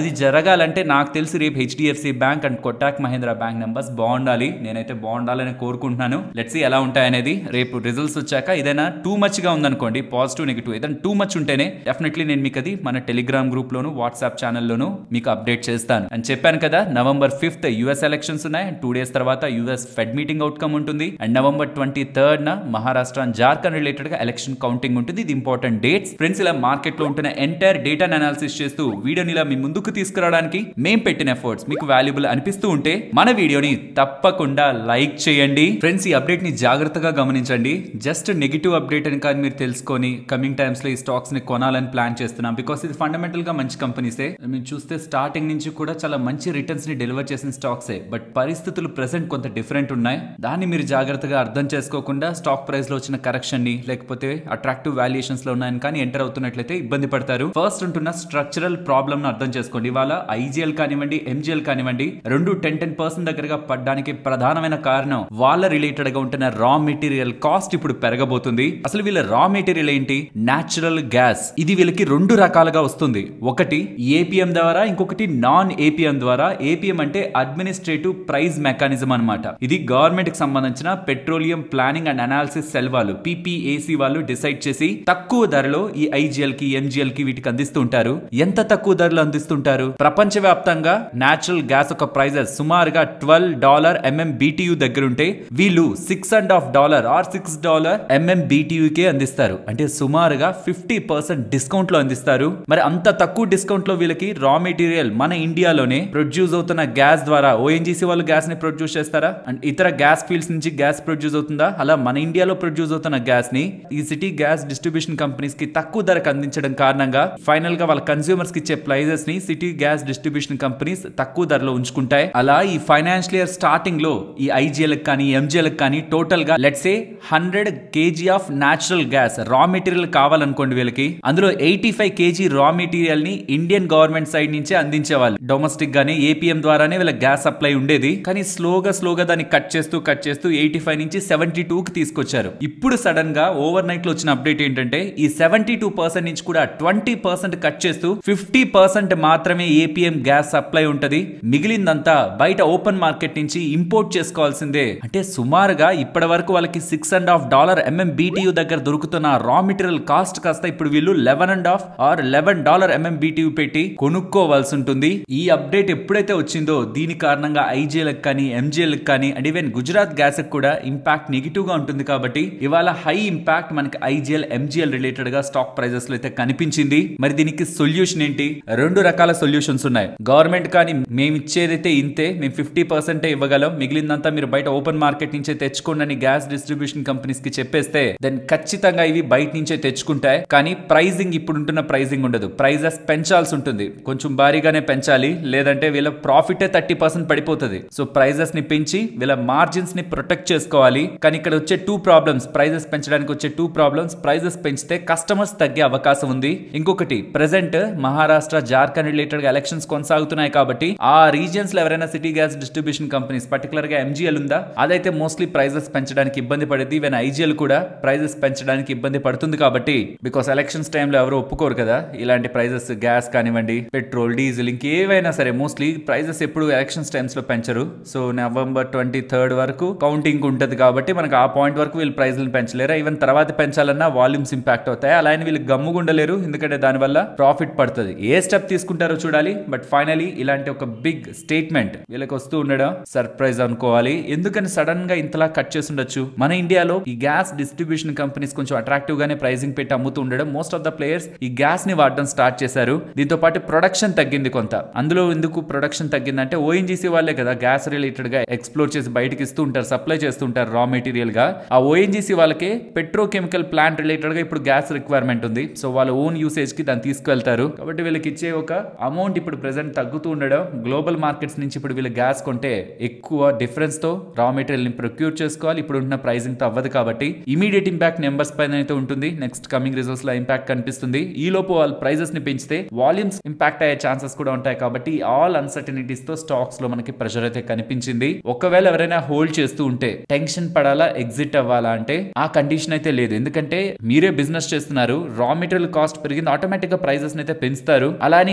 అది జరగాలంటే నాకు తెలిసి రేపు HDFC bank and Kotak Mahindra bank numbers బాగుండాలి నేనైతే బాగుండాలని కోరుకుంటున్నాను లెట్స్ ఎలా ఉంటాయనేది రేపు రిజల్ట్స్ వచ్చాక ఏదైనా టూ మచ్ గా ఉందనుకోండి పాజిటివ్ నెగిటివ్ ఏదైనా టూ మచ్ ఉంటేనే డెఫినెట్లీ నేను మీకు అది మన టెలిగ్రామ్ గ్రూప్ లోను వాట్సాప్ ఛానల్లోను మీకు అప్డేట్ చేస్తాను అని చెప్పాను కదా నవంబర్ ఫిఫ్త్ యుఎస్ ఎలక్షన్స్ ఉన్నాయి టూ డేస్ తర్వాత యుఎస్ ఫెడ్ మీటింగ్ అవుట్కమ్ ఉంటుంది అండ్ నవంబర్ ట్వంటీ థర్డ్ న మహారాష్ట్ర అండ్ జార్ఖండ్ రిలేటెడ్ గా ఎలక్షన్ కౌంటింగ్ ఉంటుంది ఇది ఇంపార్టెంట్ డేట్స్ ఫ్రెండ్స్ ఇలా మార్కెట్ లో ఉంటున్న ఎంటైర్ డేటా అనాలిసిస్ చేస్తూ వీడియోని ఇలా మీ ముందుకు తీసుకురావడానికి మేం పెట్టిన ఎఫర్ట్స్ మీకు వాల్యుబుల్ అనిపిస్తూ ఉంటే మన వీడియోని తప్పకుండా లైక్ చేయండి ఫ్రెండ్స్ ఈ అప్డేట్ ని జాగ్రత్తగా గమనించండి జస్ట్ నెగిటివ్ అప్డేట్ అని కానీ మీరు తెలుసుకొని కమింగ్ టైమ్స్ లో ఈ స్టాక్స్ ని కొనాలని ప్లాన్ చేస్తున్నాం బికాస్ ఇది ఫండమెంటల్ గా మంచి కంపెనీసే మీరు చూస్తే స్టార్టింగ్ నుంచి కూడా చాలా మంచి రిటర్న్స్ ని డెలివర్ చేసిన స్టాక్సే బట్ పరిస్థితులు ప్రెసెంట్ కొంత డిఫరెంట్ ఉన్నాయి దాన్ని మీరు జాగ్రత్తగా అర్థం చేసుకోకుండా స్టాక్ ప్రైస్ లో వచ్చిన కరెక్షన్ ని లేకపోతే అట్రాక్టివ్ వాల్యుయేషన్స్ లో ఉన్నాయని కానీ ఎంటర్ అవుతున్నట్లయితే ఇబ్బంది పడతారు ఫస్ట్ ఉంటున్న స్ట్రక్చరల్ ప్రాబ్లమ్ ను అర్థం చేసుకోండి ఇవాళ ఐజీఎల్ కానివ్వండి ఎంజిఎల్ కానివ్వండి రెండు టెన్ టెన్ పర్సెంట్ దగ్గరగా పడడానికి ప్రధానమైన కారణం వాళ్ళ రిలేటెడ్ గా ఉంటున్న రా మెటీరియల్ కాస్ట్ ఇప్పుడు పెరగబోతుంది అసలు వీళ్ళ రా మెటీరియల్ ఏంటి నాచురల్ గ్యాస్ ఇది వీళ్ళకి రెండు రకాలుగా వస్తుంది ఒకటి ఏపీఎం ద్వారా ఇంకొకటి నాన్ ఏపీఎం ద్వారా ఏపీఎం అంటే అడ్మినిస్ట్రేటివ్ ప్రైస్ మెకానిజం అన్నమాట ఇది గవర్నమెంట్ కి సంబంధించిన petroleum planning and analysis cell వాళ్ళు పిపిఏసి వాళ్ళు డిసైడ్ చేసి తక్కువ ధరలో ఈ ఐజిఎల్ కి ఎంజిఎల్ కి వీటికి అందిస్తూ ఉంటారు ఎంత తక్కువ ధరలో అందిస్తుంటారు ప్రపంచ వ్యాప్తంగా నాచురల్ గ్యాస్ ఒక ప్రైజెస్ సుమారుగా ట్వెల్వ్ డాలర్ ఎంఎం బీటీయూ దగ్గర ఉంటే వీళ్ళు six and half dollar or six dollar MM కే అందిస్తారు అంటే సుమారుగా ఫిఫ్టీ పర్సెంట్ డిస్కౌంట్ లో అందిస్తారు మరి అంత తక్కువ డిస్కౌంట్ లో వీళ్ళకి రా మెటీరియల్ మన ఇండియాలోనే ప్రొడ్యూస్ అవుతున్న గ్యాస్ ద్వారా ఓఎన్జీసీ వాళ్ళు గ్యాస్ ని ప్రొడ్యూస్ చేస్తారా అండ్ ఇతర గ్యాస్ ఫీల్డ్స్ నుంచి గ్యాస్ ప్రొడ్యూస్ అవుతుందా అలా మన ఇండియాలో ప్రొడ్యూస్ అవుతున్న గ్యాస్ ని ఈ సిటీ గ్యాస్ డిస్ట్రిబ్యూషన్ కంపెనీస్ కి తక్కువ ధరకు అందించడం కారణంగా ఫైనల్ గా వాళ్ళ కన్స్యూమర్స్ కి ఇచ్చే ప్రైజెస్ ని సిటీ గ్యాస్ డిస్ట్రిబ్యూషన్ కంపెనీస్ తక్కువ ధరలో ఉంచుకుంటాయి అలా ఈ ఫైనాన్షియల్ ఇయర్ స్టార్టింగ్ లో ఈ ఐజీఎల్ కానీ ఎంజిఎల్ కానీ టోటల్ గా let's a hundred KG of natural gas raw material కావాలనుకోండి వీళ్ళకి అందులో eighty five KG raw material ని ఇండియన్ గవర్నమెంట్ సైడ్ నుంచే అందించేవాళ్ళు డొమెస్టిక్ గానే ఏపీఎం ద్వారానే వీళ్ళ గ్యాస్ సప్లై ఉండేది కానీ స్లోగా స్లోగా దాన్ని కట్ చేస్తూ కట్ చేస్తూ ఎయిటీ ఫైవ్ నుంచి సెవెంటీ టూ కి తీసుకొచ్చారు ఇప్పుడు సడన్ గా ఓవర్ నైట్ లో వచ్చిన అప్డేట్ ఏంటంటే ఈ సెవెంటీ టూ పర్సెంట్ నుంచి కూడా ట్వంటీ పర్సెంట్ కట్ చేస్తూ ఫిఫ్టీ పర్సెంట్ మాత్రమే ఏపీఎం గ్యాస్ సప్లై ఉంటది మిగిలిందంతా బయట ఓపెన్ మార్కెట్ నుంచి ఇంపోర్ట్ చేసుకోవాల్సిందే అంటే సుమారుగా ఇప్పటి వరకు వాళ్ళకి six and half dollar MM BTU దగ్గర దొరుకుతున్న రా మెటీరియల్ కాస్ట్ కాస్త ఇప్పుడు వీళ్ళు eleven and half or eleven dollar MM BTU పెట్టి కొనుక్కోవాల్సి ఉంటుంది ఈ అప్డేట్ ఎప్పుడైతే వచ్చిందో దీని కారణంగా ఐజీఎల్ కానీ ఎంజీఎల్ కానీ అండ్ ఈవెన్ గుజరాత్ గ్యాస్ కూడా ఇంపాక్ట్ నెగిటివ్ గా ఉంటుంది కాబట్టి ఇవాళ హై ఇంపాక్ట్ మనకి ఐజీఎల్ ఎంజీఎల్ రిలేటెడ్ గా స్టాక్ ప్రైజెస్ లో అయితే కనిపించింది మరి దీనికి సొల్యూషన్ ఏంటి రెండు రకాల సొల్యూషన్స్ ఉన్నాయి గవర్నమెంట్ కానీ మేము ఇచ్చేదైతే ఇంతే మేము ఫిఫ్టీ పర్సెంటే ఇవ్వగలం మిగిలిందంతా మీరు బయట ఓపెన్ మార్కెట్ నుంచే తెచ్చుకోండి గ్యాస్ డిస్ట్రిబ్యూషన్ కంపెనీస్ కి చెప్పేస్తే దెన్ ఖచ్చితంగా ఇవి బయట నుంచే తెచ్చుకుంటాయి కానీ ప్రైజింగ్ ఇప్పుడు ఉంటున్న ప్రైజింగ్ ఉండదు ప్రైజెస్ పెంచాల్సి ఉంటుంది కొంచెం భారీగానే పెంచాలి లేదంటే వీళ్ళ ప్రాఫిటే థర్టీ పర్సెంట్ పడిపోతుంది సో ప్రైజెస్ ని పెంచి వీళ్ళ మార్జిన్స్ ని ప్రొటెక్ట్ చేసుకోవాలి కానీ ఇక్కడ వచ్చే టూ ప్రాబ్లమ్స్ ప్రైజెస్ పెంచడానికి వచ్చే టూ ప్రాబ్లమ్స్ ప్రైజెస్ పెంచితే కస్టమర్స్ తగ్గే అవకాశం ఉంది ఇంకొకటి ప్రెసెంట్ మహారాష్ట్ర జార్ఖండ్ రిలేటెడ్ గా ఎలక్షన్స్ కొనసాగుతున్నాయి కాబట్టి ఆ రీజియన్స్ లో ఎవరైనా city gas distribution companies particular గా ఎంజీఎల్ ఉందా అదైతే మోస్ట్లీ ప్రైజెస్ పెంచడానికి ఇబ్బంది పడుతుంది ఈవెన్ ఐజీఎల్ కూడా ప్రైజెస్ పెంచడానికి ఇబ్బంది పడుతుంది కాబట్టి బికాస్ ఎలక్షన్స్ టైంలో ఎవరు ఒప్పుకోరు కదా ఇలాంటి ప్రైజెస్ గ్యాస్ కానివ్వండి పెట్రోల్ డీజిల్ ఇంకేవైనా సరే మోస్ట్లీ ప్రైజెస్ ఎప్పుడు ఎలక్షన్స్ టైమ్స్ లో పెంచరు సో నవంబర్ ట్వంటీ థర్డ్ వరకు కౌంటింగ్ ఉంటుంది కాబట్టి మనకు ఆ పాయింట్ వరకు వీళ్ళు ప్రైజ్లను పెంచలేరు ఈవెన్ తర్వాత పెంచాలన్నా వాల్యూమ్స్ ఇంపాక్ట్ అవుతాయి అలా అని వీళ్ళు గమ్ముగుండలేరు ఎందుకంటే దానివల్ల ప్రాఫిట్ పడుతుంది ఏ స్టెప్ తీసుకుంటారో చూడాలి బట్ ఫైనలీ ఇలాంటి ఒక బిగ్ స్టేట్మెంట్ వీళ్ళకి వస్తూ ఉండడం సర్ప్రైజ్ అనుకోవాలి ఎందుకని సడన్ గా ఇంతలా కట్ చేసి ఉండొచ్చు మన ఇండియాలో ఈ గ్యాస్ డిస్ట్రిబ్యూషన్ కంపెనీస్ కొంచెం అట్రాక్టివ్ గానే ప్రైజింగ్ పెట్టి అమ్ముతూ ఉండడం మోస్ట్ ఆఫ్ ద ప్లేయర్స్ ఈ గ్యాస్ ని వాడడం స్టార్ట్ చేశారు దీంతో పాటు ప్రొడక్షన్ తగ్గింది కొంత అందులో ఎందుకు ప్రొడక్షన్ తగ్గిందంటే ఓఎన్జీసీ వాళ్ళే కదా గ్యాస్ రిలేటెడ్ గా ఎక్స్ప్లోర్ చేసి బయటకి ఇస్తూ ఉంటారు సప్లై చేస్తుంటారు రా మెటీరియల్ గా ఆ ఓఎన్జీసీ వాళ్ళకి పెట్రోకెమికల్ ప్లాంట్ రిలేటెడ్ గా ఇప్పుడు గ్యాస్ రిక్వైర్మెంట్ ఉంది సో వాళ్ళ ఓన్ యూసేజ్ కి దాన్ని తీసుకువెళ్తారు కాబట్టి వీళ్ళకి ఇచ్చే ఒక అమౌంట్ ఇప్పుడు ప్రెసెంట్ తగ్గుతూ ఉండడం గ్లోబల్ మార్కెట్స్ నుంచి ఇప్పుడు వీళ్ళు గ్యాస్ కొంటే ఎక్కువ డిఫరెన్స్ తో రా మెటీరియల్ ని ప్రొక్యూర్ చేసుకోవాలి ఇప్పుడు ఉన్న ప్రైసింగ్ తో అవ్వదు కాబట్టి ఇమీడియట్ ఇంపాక్ట్ నెంబర్స్ పైన అయితే ఉంటుంది నెక్స్ట్ కమింగ్ రిజల్ట్స్ లో ఇంపాక్ట్ కనిపిస్తుంది ఈ లోపు వాళ్ళ ప్రైజెస్ ని పెంచితే వాల్యూమ్స్ ఇంపాక్ట్ అయ్యే ఛాన్సెస్ కూడా ఉంటాయి కాబట్టి ఆల్ అన్సర్టనిటీస్ తో స్టాక్స్ లో మనకి ప్రెషర్ అయితే కనిపించింది ఒకవేళ ఎవరైనా హోల్డ్ చేస్తూ ఉంటే టెన్షన్ పడాలా ఎగ్జిట్ అవ్వాలా అంటే ఆ కండిషన్ అయితే లేదు ఎందుకంటే మీరే బిజినెస్ చేస్తున్నారు రా మెటీరియల్ కాస్ట్ పెరిగింది ఆటోమేటిక్ గా ప్రైజెస్ అయితే పెంచుతారు అలా అని ఇప్పుడు అట్రాక్ట్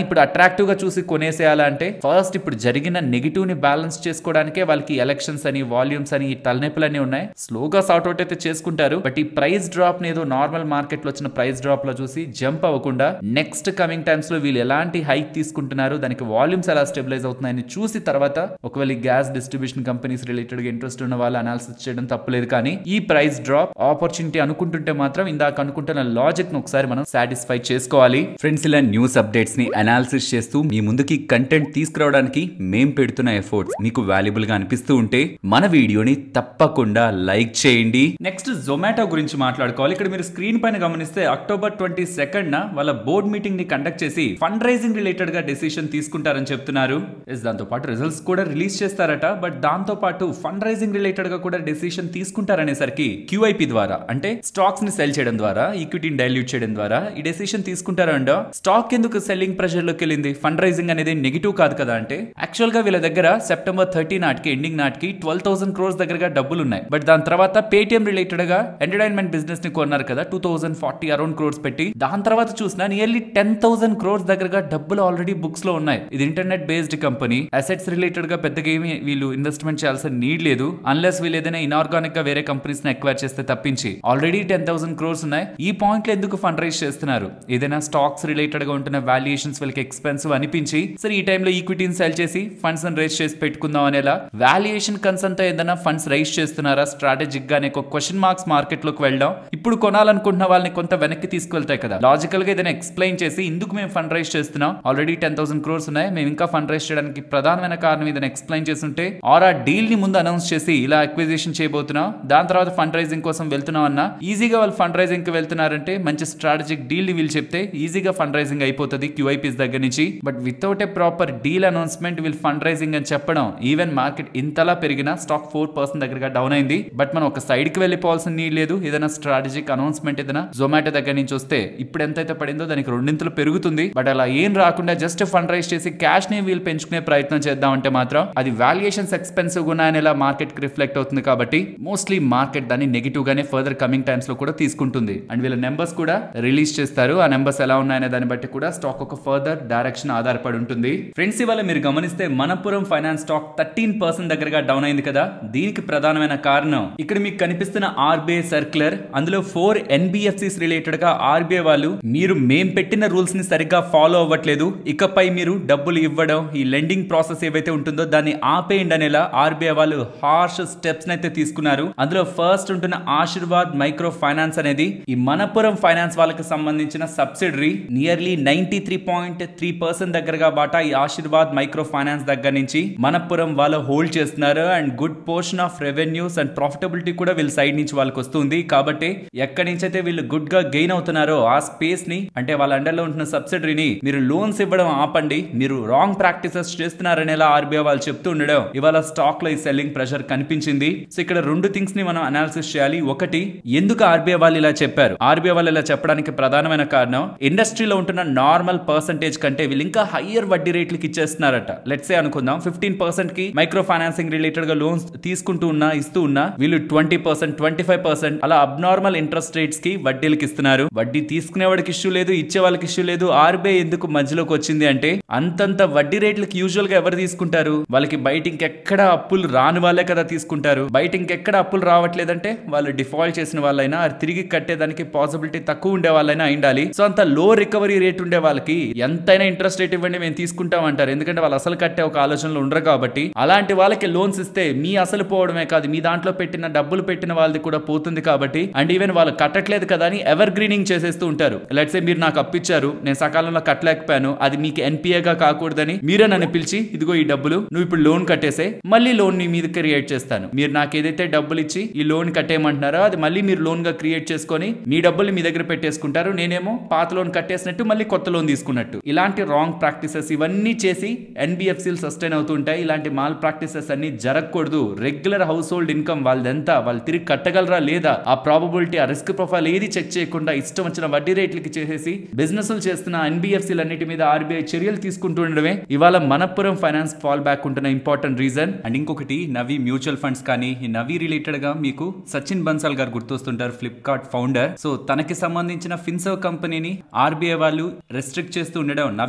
అట్రాక్టివ్ గా చూసి కొనేసేయాలంటే ఫస్ట్ ఇప్పుడు జరిగిన నెగిటివ్ ని బ్యాలెన్స్ చేసుకోవడానికే వాళ్ళకి ఎలక్షన్స్ అని వాల్యూమ్స్ అని ఈ తలనొప్పులన్నీ ఉన్నాయి స్లోగా సార్ట్ అవుట్ అయితే చేసుకుంటారు బట్ ఈ ప్రైస్ డ్రాప్ ని ఏదో నార్మల్ మార్కెట్ లో వచ్చిన ప్రైస్ డ్రాప్ లో చూసి జంప్ అవ్వకుండా నెక్స్ట్ కమింగ్ టైమ్స్ లో వీళ్ళు ఎలాంటి హైక్ తీసుకుంటున్నారు దానికి వాల్యూమ్స్ ఎలా స్టెబిలైజ్ అవుతున్నాయని చూసి తర్వాత ఒకవేళ ఈ గ్యాస్ డిస్ట్రిబ్యూషన్ కంపెనీస్ రిలేటెడ్ గా ఇంట్రెస్ట్ ఉన్న వాళ్ళు అనాలిసిస్ చేయడం తప్పలేదు కానీ ఈ ప్రైస్ డ్రాప్ ఆపర్చునిటీ అనుకుంటుంటే మాత్రం ఇందాక అనుకుంటున్న లాజిక్ ను ఒకసారి మనం సాటిస్ఫై చేసుకోవాలి ఫ్రెండ్స్ ఇలా న్యూస్ అప్డేట్స్ ని అనాలిసిస్ చేస్తూ మీ ముందుకి కంటెంట్ తీసుకురావడానికి మేం పెడుతున్న ఎఫర్ట్స్ మీకు వాల్యుబుల్ గా అనిపిస్తూ ఉంటే మన వీడియోని తప్పకుండా లైక్ చేయండి నెక్స్ట్ జొమాటో గురించి మాట్లాడుకోవాలి ఇక్కడ మీరు స్క్రీన్ పైన గమనిస్తే అక్టోబర్ ట్వంటీ సెకండ్ న వాళ్ళ బోర్డ్ మీటింగ్ ని కండక్ట్ చేసి ఫండ్ రైజింగ్ రిలేటెడ్ గా డెసిషన్ తీసుకుంటారని చెప్తున్నారు ఎస్ దాంతో పాటు రిజల్ట్స్ కూడా రిలీజ్ చేస్తారట బట్ దాంతో పాటు ఫండ్ రైజింగ్ రిలేటెడ్ గా కూడా డెసిషన్ తీసుకుంటారనేసరికి క్యూఐపి ద్వారా అంటే స్టాక్స్ ని సెల్ చేయడం ద్వారా ఈక్విటీని డైల్యూట్ చేయడం ద్వారా ఈ డెసిషన్ తీసుకుంటారండ స్టాక్ ఎందుకు సెల్లింగ్ ప్రెషర్ లోకి వెళ్ళింది ఫండ్ రైజింగ్ అనేది నెగిటివ్ కాదు కదా అంటే యాక్చువల్ గా వీళ్ళ దగ్గర సెప్టెంబర్ థర్టీ నాటికి ఎండింగ్ నాటికి ట్వెల్వ్ థౌసండ్ క్రోర్స్ దగ్గరగా డబ్బులు ఉన్నాయి బట్ దాని తర్వాత పేటిఎం రిలేటెడ్ గా ఎంటర్టైన్మెంట్ బిజినెస్ ని కొన్నారు కదా two thousand forty around crores పెట్టి దాని తర్వాత చూసినా నియర్లీ టెన్ థౌసండ్ క్రోర్స్ దగ్గరగా డబ్బులు ఆల్రెడీ బుక్స్ లో ఉన్నాయి ఇది internet based company assets related గా పెద్దగా ఏమి వీళ్ళు ఇన్వెస్ట్మెంట్ చేయాల్సిన నీడ్ లేదు అన్లెస్ వీళ్ళు ఏదైనా ఇనార్గానిక్ గా వేరే కంపెనీస్ ని ఎక్వైర్ చేస్తే తప్పించి ఆల్రెడీ టెన్ థౌసండ్ క్రోర్స్ ఉన్నాయి ఈ పాయింట్ లో ఎందుకు ఫండ్ రైజ్ చేస్తున్నారు ఏదైనా స్టాక్స్ రిలేటెడ్ గా ఉంటున్న వాల్యుయేషన్స్ వీళ్ళకి ఎక్స్పెన్సివ్ అనిపించి సరే ఈ టైంలో ఈక్విటీని సెల్ చేసి ఫండ్స్ రైజ్ చేసి పెట్టుకుందాం అనేలా వాల్యుయేషన్ కన్సర్న్ తో ఏదైనా ఫండ్స్ రైజ్ చేస్తున్నారా స్ట్రాటజిక్ గా అనే ఒక క్వశ్చన్ మార్క్స్ మార్కెట్ లోకి వెళ్ళడం ఇప్పుడు కొనాలనుకుంటున్న వాళ్ళని కొంత వెనక్కి తీసుకెళ్తాయి కదా లాజికల్ గా ఏదైనా ఎక్స్ప్లెయిన్ చేసి ఇందుకు మేము ఫండ్ రైజ్ చేస్తున్నాం ఆల్రెడీ టెన్ థౌసండ్ క్రోర్స్ ఉన్నాయి మేము ఇంకా ఫండ్ రైజ్ చేయడానికి ప్రధానమైన కారణం ఏదైనా ఎక్స్ప్లెయిన్ చేస్తుంటే ఆర్ ఆ డీల్ ని ముందు అనౌన్స్ చేసి ఇలా అక్విజిషన్ చేయబోతున్నాం దాని తర్వాత ఫండ్ రైజింగ్ కోసం వెళ్తున్నాం అన్న ఈజీగా వాళ్ళు ఫండ్ రైజింగ్ కి వెళ్తున్నారంటే మంచి స్ట్రాటజిక్ డీల్ ని వీళ్ళు చెప్తే ఈజీగా ఫండ్ రైజింగ్ అయిపోతుంది క్యూఐపీస్ దగ్గర నుంచి but without a proper deal announcement వీళ్ళు ఫండ్ రైజింగ్ అని చెప్పడం ఈవెన్ మార్కెట్ ఇంతలా పెరిగినా స్టాక్ ఫోర్ పర్సెంట్ దగ్గరగా డౌన్ అయింది బట్ మనం ఒక సైడ్ కి వెళ్ళిపోవాల్సిన నీడ్ లేదు ఏదైనా స్ట్రాటజిక్ అనౌన్స్మెంట్ ఏదైనా జొమాటో దగ్గర నుంచి వస్తే ఇప్పుడు ఎంతైతే పడిందో దానికి రెండింతలు పెరుగుతుంది బట్ అలా ఏం రాకుండా జస్ట్ ఫండ్ రైజ్ చేసి క్యాష్ ని వీళ్ళు పెంచుకునే ప్రయత్నం చేద్దామంటే మాత్రం అది వాల్యుయేషన్స్ ఎక్స్పెన్సివ్ ఉన్నాయని ఇలా మార్కెట్ కి రిఫ్లెక్ట్ అవుతుంది కాబట్టి మోస్ట్లీ మార్కెట్ దాన్ని నెగిటివ్ గానే ఫర్దర్ కమింగ్ టైమ్స్ లో కూడా తీసుకుంటుంది అండ్ వీళ్ళ నెంబర్స్ కూడా రిలీజ్ చేస్తారు ఆ నెంబర్స్ ఎలా ఉన్నాయనే దాన్ని బట్టి కూడా స్టాక్ ఒక ఫర్దర్ డైరెక్షన్ ఆధారపడి ఉంటుంది ఫ్రెండ్స్ ఇవాళ మీరు గమనిస్తే Manappuram finance stock thirteen percent దగ్గరగా డౌన్ అయింది కదా దీనికి ప్రధానమైన కారణం ఇక్కడ మీకు కనిపిస్తున్న ఆర్బీఐ సర్క్యులర్ అందులో ఫోర్ ఎన్బిఎఫ్సిస్ రిలేటెడ్ గా ఆర్బీఐ వాళ్ళు మీరు మేం పెట్టిన రూల్స్ ని సరిగ్గా ఫాలో అవ్వట్లేదు ఇకపై మీరు డబ్బులు ఇవ్వడం ఈ లెండింగ్ ప్రాసెస్ ఏవైతే ఉంటుందో దాన్ని ఆపేయండి అనేలా ఆర్బీఐ వాళ్ళు హార్ష్ స్టెప్స్ అయితే తీసుకున్నారు అందులో ఫస్ట్ ఉంటున్న ఆశీర్వాద్ మైక్రో ఫైనాన్స్ అనేది ఈ మనపురం ఫైనాన్స్ వాళ్ళకి సంబంధించిన subsidiary nearly ninety three point three percent దగ్గరగా బాటా ఈ ఆశీర్వాద్ మైక్రో ఫైనాన్స్ దగ్గర నుంచి మనపురం వాళ్ళు హోల్డ్ చేస్తున్నారు and good portion of revenues and profitability కూడా వీళ్ళ సైడ్ నుంచి వాళ్ళకి వస్తుంది కాబట్టి ఎక్కడి నుంచి అయితే వీళ్ళు గుడ్ గా గెయిన్ అవుతున్నారో ఆ స్పేస్ ని అంటే వాళ్ళ అండర్ లో ఉంటున్న సబ్సిడరీని మీరు లోన్స్ ఇవ్వడం ఆపండి మీరు రాంగ్ ప్రాక్టీసెస్ చేస్తున్నారనేలా ఆర్బీఐ వాళ్ళు చెప్తూ ఉండడం ఇవాళ స్టాక్ లో ఈ సెల్లింగ్ ప్రెషర్ కనిపించింది సో ఇక్కడ రెండు థింగ్స్ ని మనం అనాలిసిస్ చేయాలి ఒకటి ఎందుకు ఆర్బీఐ వాళ్ళు ఇలా చెప్పారు ఆర్బీఐ వాళ్ళు ఇలా చెప్పడానికి ప్రధానమైన కారణం ఇండస్ట్రీలో ఉంటున్న నార్మల్ పర్సంటేజ్ కంటే వీళ్ళు ఇంకా హయ్యర్ వడ్డీ రేట్లకి ఇచ్చేస్తున్నారట లెట్స్ ఏ అనుకుందాం ఫిఫ్టీన్ పర్సెంట్ కి మైక్రో ఫైనాన్సింగ్ రిలేటెడ్ గా లోన్స్ తీసుకుంటూ ఉన్నా ఇస్తూ ఉన్నా వీళ్ళు twenty percent twenty five percent అలా అబ్నార్మల్ ఇంట్రెస్ట్ రేట్స్ కి వడ్డీలకి ఇస్తున్నారు వడ్డీ తీసుకునే వాడికి ఇష్యూ లేదు ఇచ్చే వాళ్ళకి ఇష్యూ లేదు ఆర్బీఐ ఎందుకు మధ్యలోకి వచ్చింది అంటే అంతంత వడ్డీ రేట్లకి యూజువల్ గా ఎవరు తీసుకుంటారు వాళ్ళకి బయట ఇంకెక్కడ అప్పులు రాని వాళ్ళే కదా తీసుకుంటారు బయట ఇంకెక్కడ అప్పులు రావట్లేదంటే వాళ్ళు డిఫాల్ట్ చేసిన వాళ్ళైనా అది తిరిగి కట్టేదానికి పాసిబిలిటీ తక్కువ ఉండే వాళ్ళైనా ఉండాలి సో అంత లో రికవరీ రేట్ ఉండే వాళ్ళకి ఎంతైనా ఇంట్రెస్ట్ రేట్ ఇవ్వండి మేము తీసుకుంటాం అంటారు ఎందుకంటే వాళ్ళు అసలు కట్టే ఒక ఆలోచనలో ఉండరు కాబట్టి అలాంటి వాళ్ళకి లోన్స్ ఇస్తే మీ అసలు పోవడమే కాదు మీ దాంట్లో పెట్టిన డబ్బులు పెట్టిన వాళ్ళది కూడా పోతుంది కాబట్టి అండ్ ఈవెన్ వాళ్ళు కట్టట్లేదు కదా అని ఎవర్ గ్రీనింగ్ చేసేస్తూ ఉంటారు లెట్స్ మీరు నాకు అప్పిచ్చారు నేను సకాలంలో కట్టలేకపోయాను అది మీకు ఎన్పిఏగా కాకూడదని మీరే నన్ను పిలిచి ఇదిగో ఈ డబ్బులు నువ్వు ఇప్పుడు లోన్ కట్టేసే మళ్ళీ లోన్ నీ మీద క్రియేట్ చేస్తాను మీరు నాకు ఏదైతే డబ్బులు ఇచ్చి ఈ లోన్ కట్టేయమంటున్నారో అది మళ్ళీ మీరు లోన్ గా క్రియేట్ చేసుకొని మీ డబ్బులు మీ దగ్గర పెట్టేసుకుంటారు నేనేమో పాత లోన్ కట్టేసినట్టు మళ్ళీ కొత్త లోన్ తీసుకున్నట్టు ఇలాంటి రాంగ్ ప్రాక్టీసెస్ ఇవన్నీ చేసి ఎన్బిఎఫ్సీలు సస్టైన్ అవుతుంటాయి ఇలాంటి మాల్ ప్రాక్టీసెస్ అన్ని జరగకూడదు రెగ్యులర్ హౌస్ హోల్డ్ ఇన్కమ్ వాళ్ళదెంత వాళ్ళు తిరిగి కట్టగలరా లేదా ఆ ప్రాబబిలిటీ ఆ రిస్క్ ప్రొఫైల్ ఏది చెక్ చేయకుండా ఇష్టం వచ్చిన వడ్డీ రేట్లకి చేసేసి బిజినెస్ చేస్తున్న ఎన్బిఎఫ్సీలు అన్నిటి మీద ఆర్బీఐ చర్యలు తీసుకుంటుండడమే ఇవాళ మనపురం ఫైనాన్స్ ఫాల్ బ్యాక్ ఉంటున్న ఇంపార్టెంట్ రీజన్ అండ్ ఇంకొకటి నవీ మ్యూచువల్ ఫండ్స్ కానీ ఈ నవీ రిలేటెడ్ గా మీకు సచిన్ బన్సాల్ గారు గుర్తొస్తుంటారు ఫ్లిప్కార్ట్ ఫౌండర్ సో తనకి సంబంధించిన ఫిన్సర్వ్ కంపెనీని ఆర్బీఐ వాళ్ళు రెస్ట్రిక్ట్ చేస్తూ ఉండడం నవీ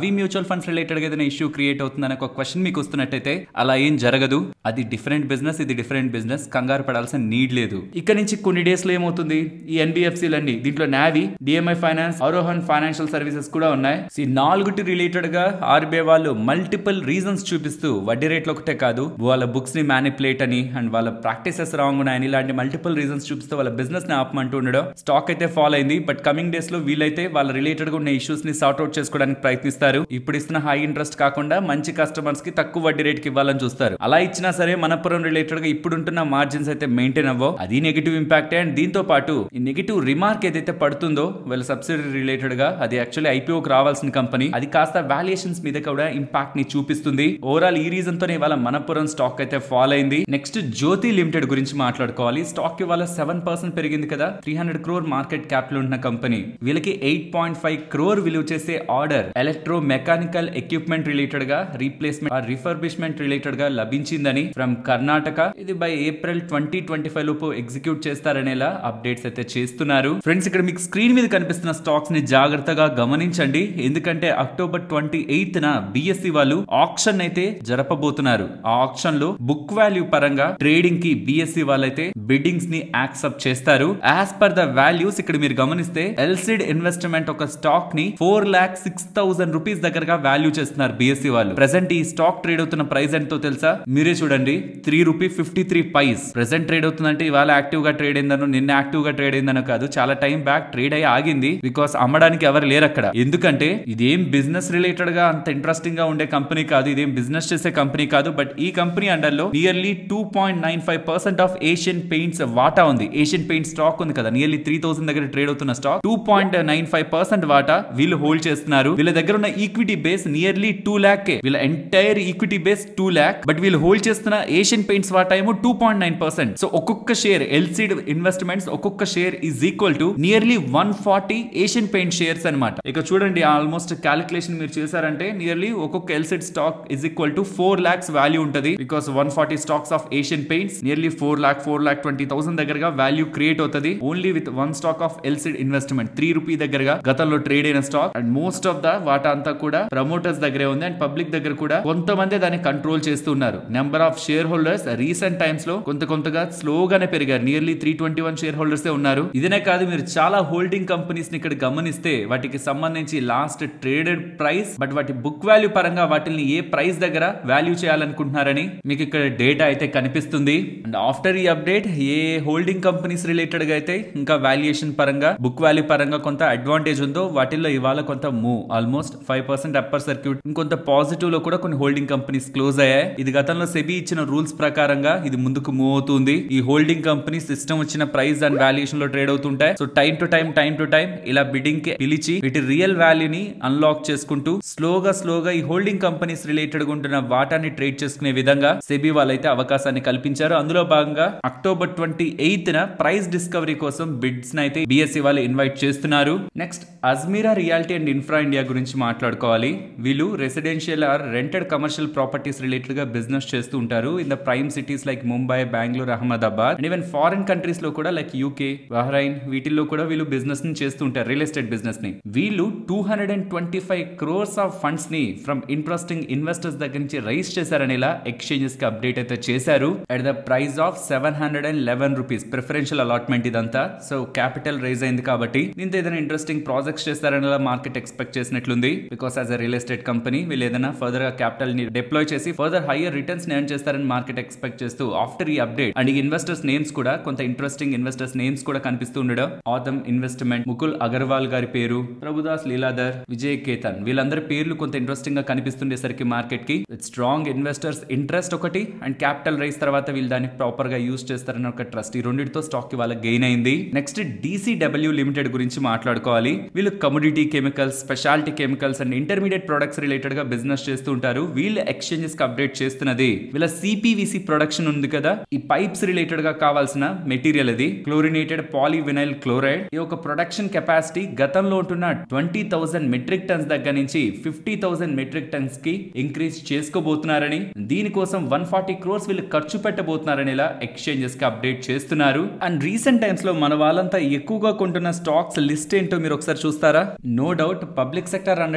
అవి మ్యూచువల్ ఫండ్స్ రిలేటెడ్ గా ఏదైనా ఇష్యూ క్రియేట్ అవుతుందని ఒక క్వశ్చన్ మీకు వస్తున్నట్టయితే అలా ఏం జరగదు అది డిఫరెంట్ బిజినెస్ ఇది డిఫరెంట్ బిజినెస్ కంగారు పడాల్సిన నీడ్ లేదు ఇక్కడ నుంచి కొన్ని డేస్ లో ఏమవుతుంది ఈ ఎన్బిఎఫ్సీలన్నీ దీంట్లో Navi DMI finance Arohan financial services కూడా ఉన్నాయి ఈ నాలుగుటి రిలేటెడ్ గా ఆర్బీఐ వాళ్ళు మల్టిపుల్ రీజన్స్ చూపిస్తూ వడ్డీ రేట్లు ఒకటే కాదు వాళ్ళ బుక్స్ ని మ్యానిపులేట్ అని అండ్ వాళ్ళ ప్రాక్టీసెస్ రాంగ్ ఉన్నాయని ఇలాంటి మల్టిపుల్ రీజన్స్ చూపిస్తూ వాళ్ళ బిజినెస్ ని ఆపమంటూ ఉండడం స్టాక్ అయితే ఫాలో అయింది బట్ కమింగ్ డేస్ లో వీలైతే వాళ్ళ రిలేటెడ్ గా ఉన్న ఇష్యూస్ ని సార్ట్ అవుట్ చేసుకోవడానికి ప్రయత్నిస్తారు ఇప్పుడు ఇస్తున్న హై ఇంట్రెస్ట్ కాకుండా మంచి కస్టమర్స్ కి తక్కువ వడ్డీ రేట్ కి ఇవ్వాలని చూస్తారు అలా ఇచ్చినా సరే మనపురం రిలేటెడ్ గా ఇప్పుడుంటున్న మార్జిన్స్ అయితే మెయింటైన్ అవ్వవు అది నెగిటివ్ ఇంపాక్ట్ అండ్ దీంతో పాటు ఈ నెగిటివ్ రిమార్క్ ఏదైతే పడుతుందో వీళ్ళ సబ్సిడీ రిలేటెడ్ గా అది యాక్చువల్లీ ఐపీఓకి రావాల్సిన కంపెనీ అది కాస్త వాల్యుయేషన్స్ మీద కూడా ఇంపాక్ట్ ని చూపిస్తుంది ఓవరాల్ ఈ రీజన్ తోనే ఇవాళ మనపురం స్టాక్ అయితే ఫాల్ అయింది నెక్స్ట్ జ్యోతి లిమిటెడ్ గురించి మాట్లాడుకోవాలి స్టాక్ ఇవాళ సెవెన్ పర్సెంట్ పెరిగింది కదా three hundred crore market capital ఉన్న కంపెనీ వీళ్ళకి ఎయిట్ పాయింట్ ఫైవ్ క్రోర్ విలువ చేసే order electro mechanical equipment related గా రీప్లేస్మెంట్ రిఫర్బిష్మెంట్ రిలేటెడ్ గా లభించిందని ఫ్రమ్ కర్ణాటక ఇది by April twenty twenty five లోపు ఎగ్జిక్యూట్ చేస్తారనేలా అప్డేట్స్ అయితే చేస్తున్నారు ఫ్రెండ్స్ ఇక్కడ మీకు స్క్రీన్ మీద కనిపిస్తున్న స్టాక్స్ ని జాగ్రత్తగా గమనించండి ఎందుకంటే అక్టోబర్ ట్వంటీ ఎయిత్ న బిఎస్సి వాళ్ళు ఆప్షన్ అయితే జరపబోతున్నారు ఆ ఆప్షన్ లో బుక్ వాల్యూ పరంగా ట్రేడింగ్ కి బిఎస్సి వాళ్ళైతే బిడ్డింగ్స్ ని యాక్సెప్ట్ చేస్తారు యాజ్ పర్ ద వాల్యూస్ ఇక్కడ మీరు గమనిస్తే ఎల్సిడ్ ఇన్వెస్ట్మెంట్ ఒక స్టాక్ ని four lakh six thousand rupees దగ్గరగా వాల్యూ చేస్తున్నారు బిఎస్సి వాళ్ళు ప్రెసెంట్ ఈ స్టాక్ ట్రేడ్ అవుతున్న ప్రైస్ ఎంతో తెలుసా మీరే చూడండి three rupee fifty three paise present trade అవుతుందంటే ఇవాళ యాక్టివ్ గా ట్రేడ్ అయిందనో నిన్న యాక్టివ్ గా ట్రేడ్ అయిందనో కాదు చాలా టైం బ్యాక్ ట్రేడ్ అయ్యి ఆగింది బికాస్ అమ్మడానికి ఎవరు లేరు అక్కడ ఎందుకంటే ఇదేం బిజినెస్ రిలేటెడ్ గా అంత ఇంట్రెస్టింగ్ గా ఉండే కంపెనీ కాదు ఇదేం బిజినెస్ చేసే కంపెనీ కాదు బట్ ఈ కంపెనీ అండర్ లో nearly two point nine five percent of Asian Paints వాటా ఉంది ఏషియన్ పెయింట్ స్టాక్ ఉంది కదా నియర్లీ త్రీ థౌసండ్ దగ్గర ట్రేడ్ అవుతున్న stock two point nine five percent వాటా వీళ్ళు హోల్డ్ చేస్తున్నారు వీళ్ళ దగ్గర ఉన్న equity base nearly two lakh వీళ్ళ entire equity base two lakh but వీళ్ళు హోల్డ్ చేస్తున్న ఏషియన్ పెయింట్స్ వాటా ఏమో two point nine percent so ఒక్కొక్క షేర్ ఎల్సీడ్ ఇన్వెస్ట్మెంట్స్ ఒక్కొక్క share is equal to nearly one forty Asian paint shares అనమాట ఇక చూడండి ఆల్మోస్ట్ క్యాలిక్యులేషన్ మీరు చేశారంటే నియర్లీ ఒక్కొక్క Elcid stock is equal to four lakhs value ఉంటుంది because one forty stocks of Asian Paints nearly four lakh four lakh twenty thousand దగ్గరగా వాల్యూ క్రియేట్ అవుతుంది only with one stock of Elcid investment three rupee దగ్గరగా గతంలో ట్రేడ్ అయిన stock and most of the వాటా అంతా కూడా ప్రమోటర్స్ దగ్గరే ఉంది అండ్ పబ్లిక్ దగ్గర కూడా కొంతమంది దాన్ని కంట్రోల్ చేస్తున్నారు number of shareholders recent times లో కొంత కొంతగా స్లోగానే పెరిగారు nearly three twenty one shareholders ఉన్నారు ఇదనే కాదు మీరు చాలా హోల్డింగ్ కంపెనీస్ ని ఇక్కడ గమనిస్తే వాటికి సంబంధించి లాస్ట్ ట్రేడెడ్ ప్రైస్ బట్ వాటి బుక్ వాల్యూ పరంగా వాటిని ఏ ప్రైస్ దగ్గర వాల్యూ చేయాలనుకుంటున్నారని మీకు ఇక్కడ డేటా అయితే కనిపిస్తుంది అండ్ ఆఫ్టర్ ఈ అప్డేట్ ఏ హోల్డింగ్ కంపెనీస్ రిలేటెడ్ గా అయితే ఇంకా వాల్యుయేషన్ పరంగా బుక్ వాల్యూ పరంగా కొంత అడ్వాంటేజ్ ఉందో వాటిల్లో ఇవాళ కొంత move almost five percent upper circuit ఇంకొంత పాజిటివ్ లో కూడా కొన్ని హోల్డింగ్ కంపెనీస్ క్లోజ్ అయ్యాయి ఇది గతంలో సెబీ ఇచ్చిన రూల్స్ ప్రకారంగా ఇది ముందుకు మూవ్ అవుతుంది ఈ హోల్డింగ్ కంపెనీ సిస్టమ్ వచ్చిన ప్రైస్ అండ్ వాల్యుయేషన్ లో ట్రేడ్ అవుతుంటాయి so time to time time to time ఇలా బిడ్డింగ్ కి పిలిచి వీటి రియల్ వాల్యూని అన్లాక్ చేసుకుంటూ స్లోగా స్లోగా ఈ హోల్డింగ్ కంపెనీస్ రిలేటెడ్ గా ఉంటున్న వాటాన్ని ట్రేడ్ చేసుకునే విధంగా సెబీ వాళ్ళైతే అవకాశాన్ని కల్పించారు అందులో భాగంగా అక్టోబర్ ట్వంటీ ఎయిత్ న ప్రైస్ డిస్కవరీ కోసం బిడ్స్ అయితే బిఎస్సి వాళ్ళు ఇన్వైట్ చేస్తున్నారు next Ajmera realty and infra India గురించి మాట్లాడుకోవాలి వీళ్ళు residential or rented commercial properties related గా బిజినెస్ చేస్తూ ఉంటారు in the prime cities like Mumbai Bengaluru Ahmedabad and even foreign countries లో కూడా లైక్ యూకే బహ్రైన్ వీటిల్లో కూడా వీళ్ళు బిజినెస్ ని చేస్తూ ఉంటారు రియల్ ఎస్టేట్ బిజినెస్ ని వీళ్ళు two hundred and twenty five crores of funds ని ఫ్రమ్ ఇంట్రెస్టింగ్ ఇన్వెస్టర్స్ దగ్గర నుంచి రైజ్ చేశారనేలా ఎక్స్చేంజెస్ కి అప్డేట్ అయితే చేశారు at the price of seven hundred and eleven rupees preferential allotment ఇదంతా సో క్యాపిటల్ రైజ్ అయింది కాబట్టి దీంతో ఏదైనా ఇంట్రెస్టింగ్ ప్రాజెక్ట్స్ చేస్తారనేలా మార్కెట్ ఎక్స్పెక్ట్ చేసినట్లుంది because as a real estate company వీళ్ళు ఏదైనా ఫర్దర్ గా క్యాపిటల్ ని డిప్లాయ్ చేసి ఫర్దర్ హైయర్ రిటర్న్స్ ఎర్న్ చేస్తారని మార్కెట్ ఎక్స్పెక్ట్ చేస్తూ ఆఫ్టర్ ఈ అప్డేట్ అండ్ ఈ ఇన్వెస్టర్స్ నేమ్స్ కూడా కొంత ఇంట్రెస్టింగ్ ఇన్వెస్టర్స్ నేమ్స్ కూడా కనిపిస్తూ ఉండడం ఆథమ్ ఇన్వెస్ట్మెంట్ ముకుల్ అగర్వాల్ గారి పేరు ప్రభుదాస్ లీలాధర్ విజయ్ కేతన్ వీళ్ళందరి పేర్లు కొంత ఇంట్రెస్టింగ్ గా కనిపిస్తుండేసరికి మార్కెట్ కి స్ట్రాంగ్ ఇన్వెస్టర్స్ ఇంట్రెస్ట్ ఒకటి అండ్ క్యాపిటల్ రైస్ తర్వాత వీళ్ళు దాన్ని ప్రాపర్ గా యూస్ చేస్తారని ఒక ట్రస్ట్ ఈ రెండింటితో స్టాక్ కి వాళ్ళ గెయిన్ అయింది నెక్స్ట్ డీసీడబ్ల్యూ లిమిటెడ్ గురించి మాట్లాడుకోవాలి వీళ్ళు commodity chemicals speciality chemicals and intermediate products related గా బిజినెస్ చేస్తూ ఉంటారు వీళ్ళు ఎక్స్చేంజెస్ కి అప్డేట్ చేస్తున్నది వీళ్ళ సిపివిసి ప్రొడక్షన్ ఉంది కదా ఈ పైప్స్ రిలేటెడ్ గా కావాల్సిన మెటీరియల్ అది క్లోరినేటెడ్ పాలీవినైల్ క్లోరైడ్ ఈ యొక్క ప్రొడక్షన్ కెపాసిటీ గతంలో ఉంటున్న ట్వంటీ థౌసండ్ మెట్రిక్ టన్స్ దగ్గర నుంచి ఫిఫ్టీ థౌసండ్ మెట్రిక్ టన్స్ కి ఇంక్రీజ్ చేసుకోబోతున్నారని దీనికోసం వన్ ఫార్టీ క్రోర్స్ వీళ్ళు ఖర్చు పెట్టబోతున్నారని ఇలా ఎక్స్చేంజెస్ కి అప్డేట్ చేస్తున్నారు అండ్ రీసెంట్ టైమ్స్ లో మన వాళ్ళంతా ఎక్కువగా కొంటున్న స్టాక్స్ లిస్ట్ ఏంటో మీరు ఒకసారి చూస్తారా no doubt public sector under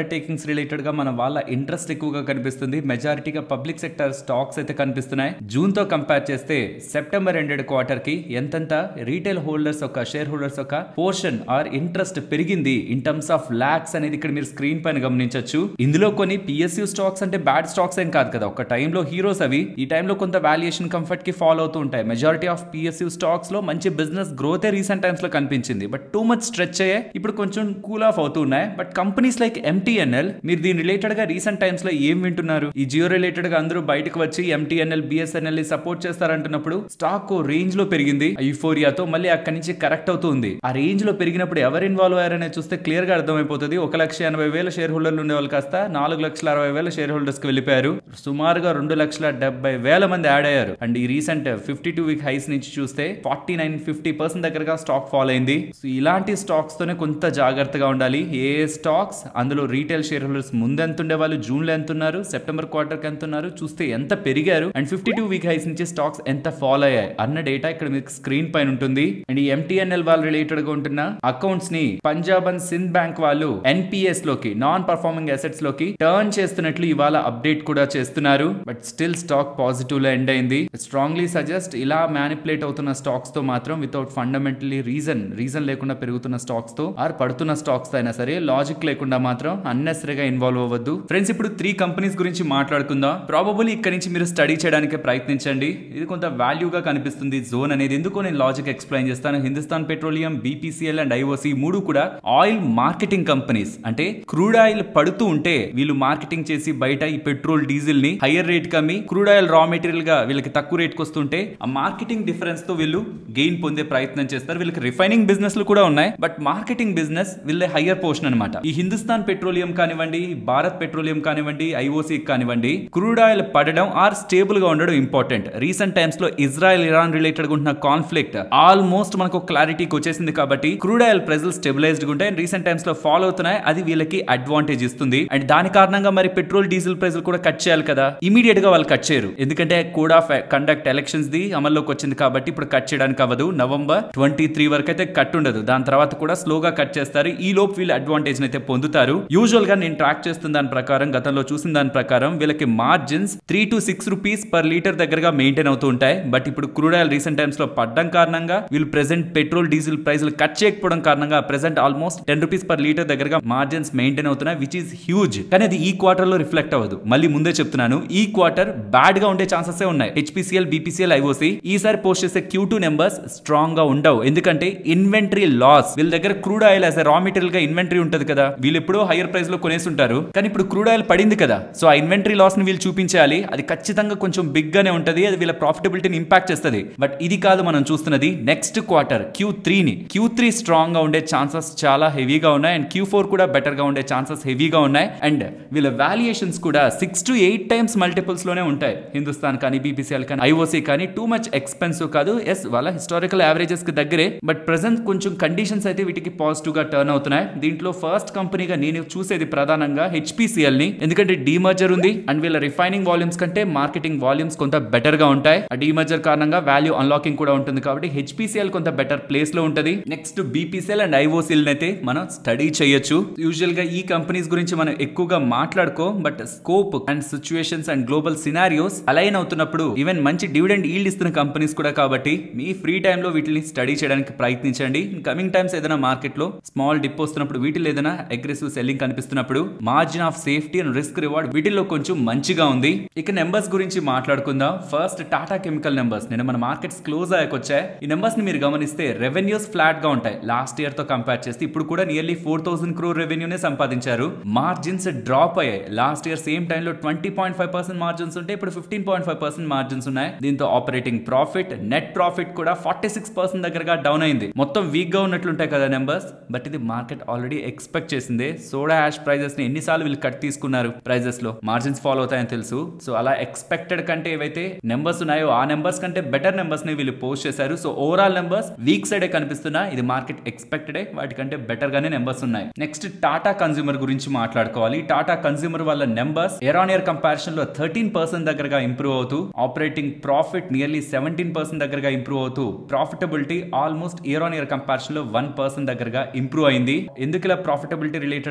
undertakings related గా మన వాళ్ళ ఇంట్రెస్ట్ ఎక్కువగా కనిపిస్తుంది మెజారిటీగా పబ్లిక్ సెక్టర్ స్టాక్స్ అయితే కనిపిస్తున్నాయి జూన్ తో కంపేర్ చేస్తే సెప్టెంబర్ ఎండెడ్ క్వార్టర్ కి ఎంతెంత రీటైల్ హోల్డర్స్ యొక్క షేర్ హోల్డర్స్ యొక్క పోర్షన్ ఆర్ ఇంట్రెస్ట్ పెరిగింది ఇన్ టర్మ్స్ ఆఫ్ లాక్స్ అనేది ఇక్కడ మీరు స్క్రీన్ పైన గమనించవచ్చు ఇందులో కొన్ని పిఎస్యూ స్టాక్స్ అంటే బ్యాడ్ స్టాక్స్ ఏం కాదు కదా ఒక టైంలో హీరోస్ అవి ఈ టైంలో కొంత వాల్యుయేషన్ కంఫర్ట్ కి ఫాలో అవుతూ ఉంటాయి మెజారిటీ ఆఫ్ పిఎస్యూ స్టాక్స్ లో మంచి బిజినెస్ గ్రోత్ రీసెంట్ టైమ్స్ లో కనిపించింది బట్ టూ మచ్ స్ట్రెచ్ అయ్యాయి ఇప్పుడు కొంచెం కూల్ ఆఫ్ అవుతూ ఉన్నాయి బట్ కంపెనీస్ లైక్ ఎంటీఎన్ఎల్ మీరు దీని రిలేటెడ్ గా రీసెంట్ టైమ్స్ లో ఏం వింటున్నారు ఈ జియో రిలేటెడ్ గా అందరూ బయటకు వచ్చి ఎంటీఎన్ఎల్ బిఎస్ఎన్ఎల్ సపోర్ట్ చేస్తారంటున్నప్పుడు స్టాక్ రేంజ్ లో పెరిగింది యూఫోరియాతో మళ్ళీ అక్కడి నుంచి కరెక్ట్ అవుతుంది ఆ రేంజ్ లో పెరిగినప్పుడు ఎవరు ఇన్వాల్వ్ అయ్యారనే చూస్తే క్లియర్ గా అర్థమైపోతుంది ఒక లక్ష ఎనభై వేల షేర్ హోల్డర్లు ఉండే వాళ్ళు కాస్త నాలుగు లక్షల అరవై వేల షేర్ హోల్డర్స్ కి వెళ్ళిపోయారు సుమారుగా రెండు లక్షల డెబ్బై వేల మంది యాడ్ అయ్యారు అండ్ ఈ recent fifty two week highs నుంచి చూస్తే ఫార్టీ నైన్ ఫిఫ్టీ పర్సెంట్ దగ్గరగా స్టాక్ ఫాల్ అయింది సో ఇలాంటి స్టాక్స్ తోనే కొంత జాగ్రత్తగా ఉండాలి ఏ స్టాక్స్ అందులో రీటైల్ షేర్ హోల్డర్స్ ముందు ఎంత ఉండే వాళ్ళు జూన్ లో ఎంత ఉన్నారు సెప్టెంబర్ క్వార్టర్ కి ఎంత ఉన్నారు చూస్తే ఎంత పెరిగారు and fifty two week highs నుంచి స్టాక్స్ ఎంత ఫాల్ అయ్యాయి అన్న డేటా ఇక్కడ మీకు స్క్రీన్ పైన ఉంటుంది అండ్ ఈ ఎంటీఎన్ఎల్ వాళ్ళు రిలేటెడ్ గా ఉంటున్న అకౌంట్స్ ని పంజాబ్ అండ్ సింధ్ బ్యాంక్ వాళ్ళు ఎన్పిఎస్ లోకి నాన్ పర్ఫార్మింగ్ అసెట్స్ లోకి టర్న్ చేస్తున్నట్లు ఇవాళ అప్డేట్ కూడా చేస్తున్నారు బట్ స్టిల్ స్టాక్ పాజిటివ్ లో ఎండ్ అయింది స్ట్రాంగ్లీ సజెస్ట్ ఇలా మ్యానిపులేట్ అవుతున్న స్టాక్స్ తో మాత్రం వితౌట్ ఫండమెంటలీ రీజన్ రీజన్ లేకుండా పెరుగుతున్న స్టాక్స్ తో ఆర్ పడుతున్న స్టాక్స్ అయినా సరే లాజిక్ లేకుండా మాత్రం అన్నెసరీగా ఇన్వాల్వ్ అవ్వద్దు ఫ్రెండ్స్ ఇప్పుడు త్రీ కంపెనీస్ గురించి మాట్లాడుకుందాం ప్రాబబుల్ ఇక్కడ నుంచి మీరు స్టడీ చేయడానికి ప్రయత్నించండి ఇది కొంత వాల్యూగా కనిపిస్తుంది జోన్ అనేది ఎందుకో నేను లాజిక్ ఎక్స్ప్లెయిన్ చేస్తాను Hindustan petroleum BPCL and IOC మూడు కూడా ఆయిల్ మార్కెటింగ్ కంపెనీస్ అంటే క్రూడ్ ఆయిల్ పడుతూ ఉంటే వీళ్ళు మార్కెటింగ్ చేసి బయట ఈ పెట్రోల్ డీజిల్ ని హయ్యర్ రేట్ కమ్మి క్రూడ్ ఆయిల్ రా మెటీరియల్ గా వీళ్ళకి తక్కువ రేట్ కి వస్తుంటే ఆ మార్కెటింగ్ డిఫరెన్స్ తో వీళ్ళు గెయిన్ పొందే ప్రయత్నం చేస్తారు వీళ్ళకి రిఫైనింగ్ బిజినెస్ లు కూడా ఉన్నాయి బట్ మార్కెటింగ్ బిజినెస్ వీళ్ళ హయ్యర్ పోర్షన్ అనమాట ఈ హిందుస్థాన్ పెట్రోలియం కానివ్వండి భారత్ పెట్రోలియం కానివ్వండి ఐఓసి కానివ్వండి క్రూడ్ ఆయిల్ పడడం ఆర్ స్టేబుల్ గా ఉండడం ఇంపార్టెంట్ రీసెంట్ టైమ్స్ లో ఇజ్రాయెల్ ఇరాన్ రిలేటెడ్ ఉంటున్న కాన్ఫ్లిక్ట్ ఆల్మోస్ట్ మనకు క్లారిటీకి వచ్చేసింది కాబట్టి క్రూడ్ ఆయిల్ ప్రైజెస్ స్టెబిలైజ్డ్ ఉంటాయి రీసెంట్ టైమ్స్ లో ఫాలో అవుతున్నాయి అది వీళ్ళకి అడ్వాంటేజ్ ఇస్తుంది అండ్ దాని కారణంగా మరి పెట్రోల్ డీజిల్ ప్రైజులు కూడా కట్ చేయాలి కదా ఇమీడియట్ గా వాళ్ళు కట్ చేయరు ఎందుకంటే కోడ్ ఆఫ్ కండక్ట్ ఎలక్షన్స్ ది అమల్లోకి వచ్చింది కాబట్టి ఇప్పుడు కట్ చేయడానికి అవ్వదు నవంబర్ ట్వంటీ త్రీ వరకు అయితే కట్ ఉండదు దాని తర్వాత కూడా స్లోగా కట్ చేస్తారు ఈ లోపు వీళ్ళు అడ్వాంటేజ్ అయితే పొందుతారు యూజువల్ గా నేను ట్రాక్ చేస్తున్న దాని ప్రకారం గతంలో చూసిన దాని ప్రకారం వీళ్ళకి margins three to six rupees per litre దగ్గరగా మెయింటైన్ అవుతూ ఉంటాయి బట్ ఇప్పుడు క్రూడ్ ఆయిల్ రీసెంట్ టైమ్స్ లో పడ్డం కారణంగా వీళ్ళు ప్రెసెంట్ పెట్రోల్ డీజిల్ ప్రైస్లు కట్ చేయకపోవడం కారణంగా present almost ten rupees per litre దగ్గరగా మార్జిన్స్ మెయింటైన్ అవుతున్నాయి విచ్ ఈస్ హ్యూజ్ కానీ అది ఈ క్వార్టర్ లో రిఫ్లెక్ట్ అవ్వదు మళ్ళీ ముందే చెప్తున్నాను ఈ క్వార్టర్ బ్యాడ్ గా ఉండే ఛాన్సెస్ ఉన్నాయి హెచ్పిసిఎల్ బీపీసీఎల్ ఐఓసి ఈసారి పోస్ట్ చేసే క్యూ టూ నెంబర్స్ స్ట్రాంగ్ గా ఉండవు ఎందుకంటే ఇన్వెంటరీ లాస్ వీళ్ళ దగ్గర crude oil as raw material గా ఇన్వెంటరీ ఉంటది కదా వీళ్ళు ఎప్పుడో హైయర్ ప్రైస్ లో కొనేసి ఉంటారు కానీ ఇప్పుడు క్రూడ్ ఆయిల్ పడింది కదా సో ఆ ఇన్వెంటరీ లాస్ ని వీళ్ళు చూపించాలి అది ఖచ్చితంగా కొంచెం బిగ్ గానే ఉంటది అది వీళ్ళ ప్రాఫిటబిలిటీని ఇంపాక్ట్ చేస్తుంది బట్ ఇది కాదు మనం చూస్తున్నది నెక్స్ట్ క్వార్టర్ క్యూ త్రీని క్యూ త్రీ స్ట్రాంగ్ గా ఉండే ఛాన్సెస్ చాలా హెవీగా ఉన్నాయి అండ్ క్యూ ఫోర్ కూడా బెటర్ గా ఉండే ఛాన్సెస్ హెవీగా ఉన్నాయి అండ్ వీళ్ళ వాల్యుయేషన్స్ కూడా six to eight times multiples లోనే ఉంటాయి హిందుస్థాన్ కానీ బీపీసీఎల్ కానీ ఐఓసీ కానీ టూ మచ్ ఎక్స్పెన్సివ్ కాదు ఎస్ వాళ్ళ హిస్టారికల్ యావరేజెస్ కి దగ్గరే బట్ ప్రెసెంట్ కొంచెం కండిషన్స్ అయితే వీటికి పాజిటివ్ గా టర్న్ అవుతున్నాయి దీంట్లో ఫస్ట్ కంపెనీగా నేను చూసేది ప్రధానంగా హెచ్పిసిఎల్ ని ఎందుకంటే డీమర్జర్ ఉంది అండ్ వీళ్ళ రిఫైనింగ్ వాల్యూమ్స్ కంటే మార్కెటింగ్ వాల్యూమ్స్ కొంత బెటర్ గా ఉంటాయి ఆ డీమర్జర్ కారణంగా వాల్యూ అన్లాకింగ్ కూడా ఉంటుంది కాబట్టి హెచ్పిసిఎల్ కొంత బెటర్ ప్లేస్ లో ఉంటుంది నెక్స్ట్ బీపీసీఎల్ అండ్ ఐఓసీఎల్ అయితే మనం స్టడీ చేయొచ్చు యూజువల్ గా ఈ కంపెనీస్ గురించి మనం ఎక్కువగా మాట్లాడుకో but scope and situations and global scenarios align అవుతున్నప్పుడు ఈవెన్ మంచి డివిడెండ్ ఈల్డ్ ఇస్తున్న కంపెనీస్ కూడా కాబట్టి మీ ఫ్రీ టైమ్ లో వీటిని స్టడీ చేయడానికి ప్రయత్నించండి కమింగ్ టైమ్స్ ఏదైనా మార్కెట్ లో స్మాల్ డిప్ వస్తున్నప్పుడు వీటిలో ఏదైనా అగ్రెసివ్ సెల్లింగ్ కనిపిస్తున్నప్పుడు margin of safety and risk reward వీటిల్లో కొంచెం మంచిగా ఉంది ఇక నెంబర్స్ గురించి మాట్లాడుకుందాం ఫస్ట్ టాటా కెమికల్ నెంబర్స్ నేను మన మార్కెట్స్ క్లోజ్ అయ్యాకొచ్చాయి ఈ నెంబర్స్ ని మీరు గమనిస్తే రెవెన్యూస్ ఫ్లాట్ గా ఉంటాయి లాస్ట్ ఇయర్ తో కంపేర్ చేస్తే ఇప్పుడు కూడా నియర్లీ ఫోర్ థౌసండ్ క్రోర్ రెవెన్యూనే సంపాదించారు మార్జిన్స్ డ్రాప్ అయ్యాయి లాస్ట్ ఇయర్ సేమ్ టైంలో twenty point five percent margins ఉంటే ఇప్పుడు fifteen point five percent margins ఉన్నాయి దీంతో ఆపరేటింగ్ ప్రాఫిట్ నెట్ ప్రాఫిట్ కూడా ఫార్టీ సిక్స్ పర్సెంట్ దగ్గరగా డౌన్ అయింది మొత్తం వీక్ గా ఉన్నట్లుంటాయి కదా నెంబర్స్ బట్ ఇది మార్కెట్ ఆల్రెడీ ఎక్స్పెక్ట్ చేసింది సోడా యాష్ ప్రైజెస్ ని ఎన్నిసార్లు వీళ్ళు కట్ తీసుకున్నారు ప్రైజెస్ లో మార్జిన్స్ ఫాలో అవుతాయని తెలుసు సో అలా ఎక్స్పెక్టెడ్ కంటే ఏవైతే నెంబర్స్ ఉన్నాయో ఆ నెంబర్స్ కంటే బెటర్ నెంబర్స్ ని వీళ్ళు పోస్ట్ చేశారు so overall numbers weak side కనిపిస్తున్నా ఇది మార్కెట్ ఎక్స్పెక్టెడ్ వాటికంటే బెటర్ గానే నెంబర్స్ ఉన్నాయి నెక్స్ట్ టాటా కన్స్యూమర్ గురించి మాట్లాడుకోవాలి టాటా కన్స్యూమర్ వాళ్ళ numbers year on year comparison లో థర్టీన్ పర్సెంట్ దగ్గరగా ఇంప్రూవ్ అవుతూ operating profit nearly seventeen percent దగ్గరగా ఇంప్రూవ్ అవుతూ profitability almost year on year comparison లో వన్ పర్సెంట్ దగ్గరగా ఇంప్రూవ్ అయింది ఎందుకు ఇలా ప్రాఫిటబిలిటీ రిలేటెడ్ గా ఇంపాక్ట్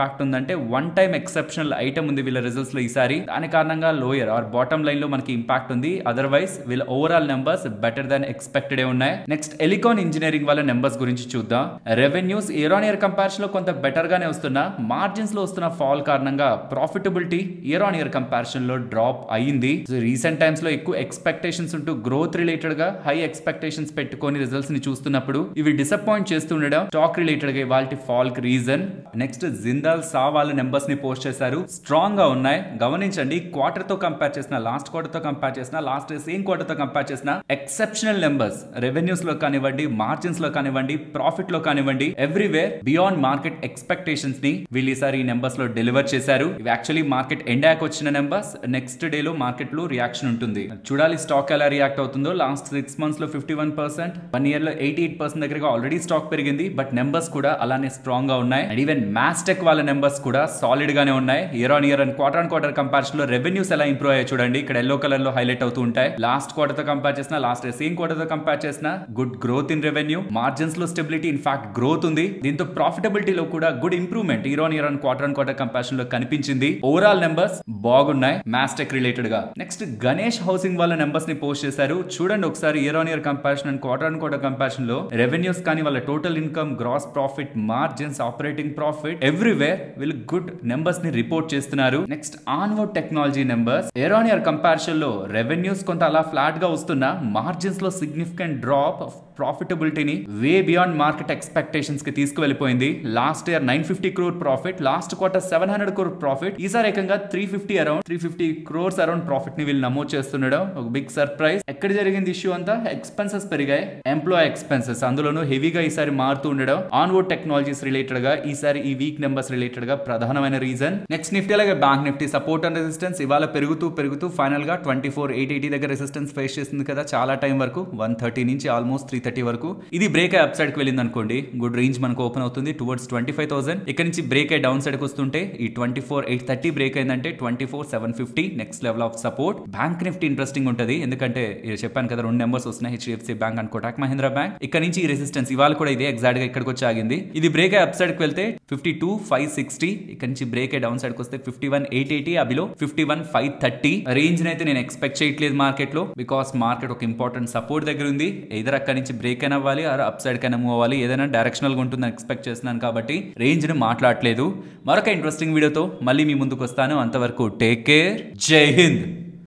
ఇంపాక్ట్ ఉందంటే వన్ టైం ఎక్సెప్షనల్ ఐటమ్ ఉంది వీళ్ళ రిజల్ట్స్ లో ఈసారి దాని కారణంగా లోయర్ ఆర్ బాటమ్ లైన్ లో మనకి ఇంపాక్ట్ ఉంది అదర్వైజ్ వీళ్ళ overall numbers better than expected ఉన్నాయి నెక్స్ట్ ఎలికాన్ ఇంజనీరింగ్ వాళ్ళ నెంబర్స్ గురించి చూద్దాం revenues year on year comparison లో కొంత బెటర్ గానే వస్తున్నా మార్జిన్స్ లో వస్తున్న ఫాల్ కారణంగా profitability year on year comparison లో డ్రాప్ అయ్యింది రీసెంట్ టైమ్స్ లో ఎక్కువ ఎక్స్పెక్టేషన్స్ ఉంటూ గ్రోత్ రిలేటెడ్ గా హై ఎక్స్పెక్టేషన్స్ పెట్టుకొని రిజల్ట్స్ ని చూస్తున్నప్పుడు ఇవి డిసప్పాయింట్ చేస్తుండడం స్టాక్ రిలేటెడ్ గా ఇవాళ ఫాల్ కి రీజన్ నెక్స్ట్ జిందాల్ సా వాళ్ళ నెంబర్స్ ని పోస్ట్ చేశారు స్ట్రాంగ్ గా ఉన్నాయి గమనించండి క్వార్టర్ తో కంపేర్ చేసిన లాస్ట్ క్వార్టర్ తో కంపేర్ చేసిన లాస్ట్ సేమ్ క్వార్టర్ తో కంపేర్ చేసిన ఎక్సెప్షనల్ నెంబర్స్ రెవెన్యూస్ లో కానివ్వండి మార్జిన్స్ లో కానివ్వండి ప్రాఫిట్ లో కానివ్వండి ఎవ్రీవేర్ బియాండ్ మార్కెట్ ఎక్స్పెక్టేషన్స్ ని వీళ్ళు ఈసారి ఈ నెంబర్స్ లో డెలివర్ చేశారు ఇవి యాక్చువల్లీ మార్కెట్ ఎండాక్ వచ్చిన నెంబర్స్ నెక్స్ట్ డే లో మార్కెట్ లో రియాక్షన్ ఉంటుంది చూడాలి స్టాక్ ఎలా రియాక్ట్ అవుతుందో లాస్ట్ సిక్స్ మంత్స్ లో fifty one percent one year లో ఎయిటీ ఎయిట్ పర్సెంట్ దగ్గరగా ఆల్రెడీ స్టాక్ పెరిగింది బట్ నెంబర్స్ కూడా అలానే స్ట్రాంగ్ గా ఉన్నాయి అండ్ ఈవెన్ మ్యాస్టెక్ వాళ్ళ నెంబర్స్ కూడా సాలిడ్ గానే ఉన్నాయి year on year and quarter on quarter comparison లో రెవెన్యూస్ ఎలా ఇంప్రూవ్ అయ్యాయి చూడండి ఇక్కడ ఎల్లో కలర్ లో హైలైట్ అవుతూ ఉంటాయి లాస్ట్ క్వార్టర్ తో కంపేర్ చేసిన లాస్ట్ సేమ్ క్వార్టర్ తో కంపేర్ చేసిన good growth in revenue margins లో స్టెబిలిటీ ఇన్ ఫ్యాక్ట్ గ్రోత్ ఉంది దీంతో ప్రాఫిటబిలిటీ లో కూడా good improvement year on year and quarter on quarter comparison లో కనిపించింది ఓవరాల్ నెంబర్స్ బాగున్నాయి మ్యాస్టెక్ రిలేటెడ్ గా నెక్స్ట్ గణేష్ హౌసింగ్ వాళ్ళ నెంబర్స్ ని పోస్ట్ చేశారు చూడండి ఒకసారి year on year comparison and quarter on quarter comparison లో రెవెన్యూస్ కానీ వాళ్ళ total income gross profit margins operating profit everywhere వీళ్ళు గుడ్ నెంబర్స్ ని రిపోర్ట్ చేస్తున్నారు next Onward technology numbers year on year comparison లో రెవెన్యూస్ కొంత అలా ఫ్లాట్ గా వస్తున్నా మార్జిన్స్ లో సిగ్నిఫికెంట్ డ్రాప్ ప్రాఫిటబిలిటీని వే బియాండ్ మార్కెట్ ఎక్స్పెక్టేషన్స్ కి తీసుకువెళ్ళిపోయింది last year nine fifty crore profit last quarter seven hundred crore profit ఈసారి ఏకంగా three fifty around three fifty crores around profit ని వీళ్ళు నమోదు చేస్తుండడం ఒక బిగ్ సర్ప్రైజ్ ఎక్కడ జరిగింది ఇష్యూ అంతా ఎక్స్పెన్సెస్ పెరిగాయి ఎంప్లాయ్ ఎక్స్పెన్సెస్ అందులోనూ హెవీగా ఈసారి మారుతూ ఉండడం ఆన్వర్డ్ టెక్నాలజీస్ రిలేటెడ్ గా ఈసారి ఈ వీక్ నెంబర్స్ రిలేటెడ్ గా ప్రధానమైన రీజన్ నెక్స్ట్ నిఫ్టీ అలాగే bank Nifty support and resistance ఇవాళ పెరుగుతూ పెరుగుతూ ఫైనల్ గా ట్వంటీ ఫోర్ ఎయిట్ ఎయిటీ దగ్గర రెసిస్టెన్స్ ఫేస్ చేసింది కదా చాలా టైం వరకు వన్ థర్టీ నుంచి ఆల్మోస్ట్ త్రీ థర్టీ వరకు ఇది బ్రేక్ అయి అప్ సైడ్ కి వెళ్ళింది అనుకోండి గుడ్ రేంజ్ మనకు ఓపెన్ అవుతుంది టువర్డ్స్ ట్వంటీ ఫైవ్ థౌసండ్ ఇక్కడ నుంచి బ్రేక్ అయి డౌన్ సైడ్ కి వస్తుంటే ఈ twenty four eight thirty break అయిందంటే twenty four seven fifty next level of support bank Nifty interesting ఉంటుంది ఎందుకంటే ఇది చెప్పాను కదా రెండు నెంబర్స్ వస్తున్నాయి HDFC bank and Kotak Mahindra bank ఇక్కడ నుంచి ఈ రెసిస్టెన్స్ ఇవాళ కూడా ఇదే ఎగ్జాక్ట్ గా ఇక్కడికి వచ్చి ఆగింది ఇది బ్రేక్ అయి అప్ సైడ్ కి వెళ్తే ఫిఫ్టీ టూ ఫైవ్ సిక్స్టీ ఇక్కడ నుంచి బ్రేక్ అయి డౌన్ సైడ్ కి వస్తే ఫిఫ్టీ వన్ ఎయిట్ ఎయిటీ అభిలో fifty one five thirty range అయితే నేను ఎక్స్పెక్ట్ చేయట్లేదు మార్కెట్ లో బికాస్ మార్కెట్ ఒక ఇంపార్టెంట్ సపోర్ట్ దగ్గర ఉంది ఎదురు అక్కడి నుంచి బ్రేక్ అయినా అవ్వాలి ఆర్ అప్ సైడ్ కైనా మూవ్ అవ్వాలి ఏదైనా డైరెక్షనల్ గా ఉంటుందని ఎక్స్పెక్ట్ చేస్తున్నాను కాబట్టి రేంజ్ ని మాట్లాడలేదు మరొక ఇంట్రెస్టింగ్ వీడియోతో మళ్ళీ మీ ముందుకు వస్తాను అంతవరకు టేక్ కేర్ జై హింద్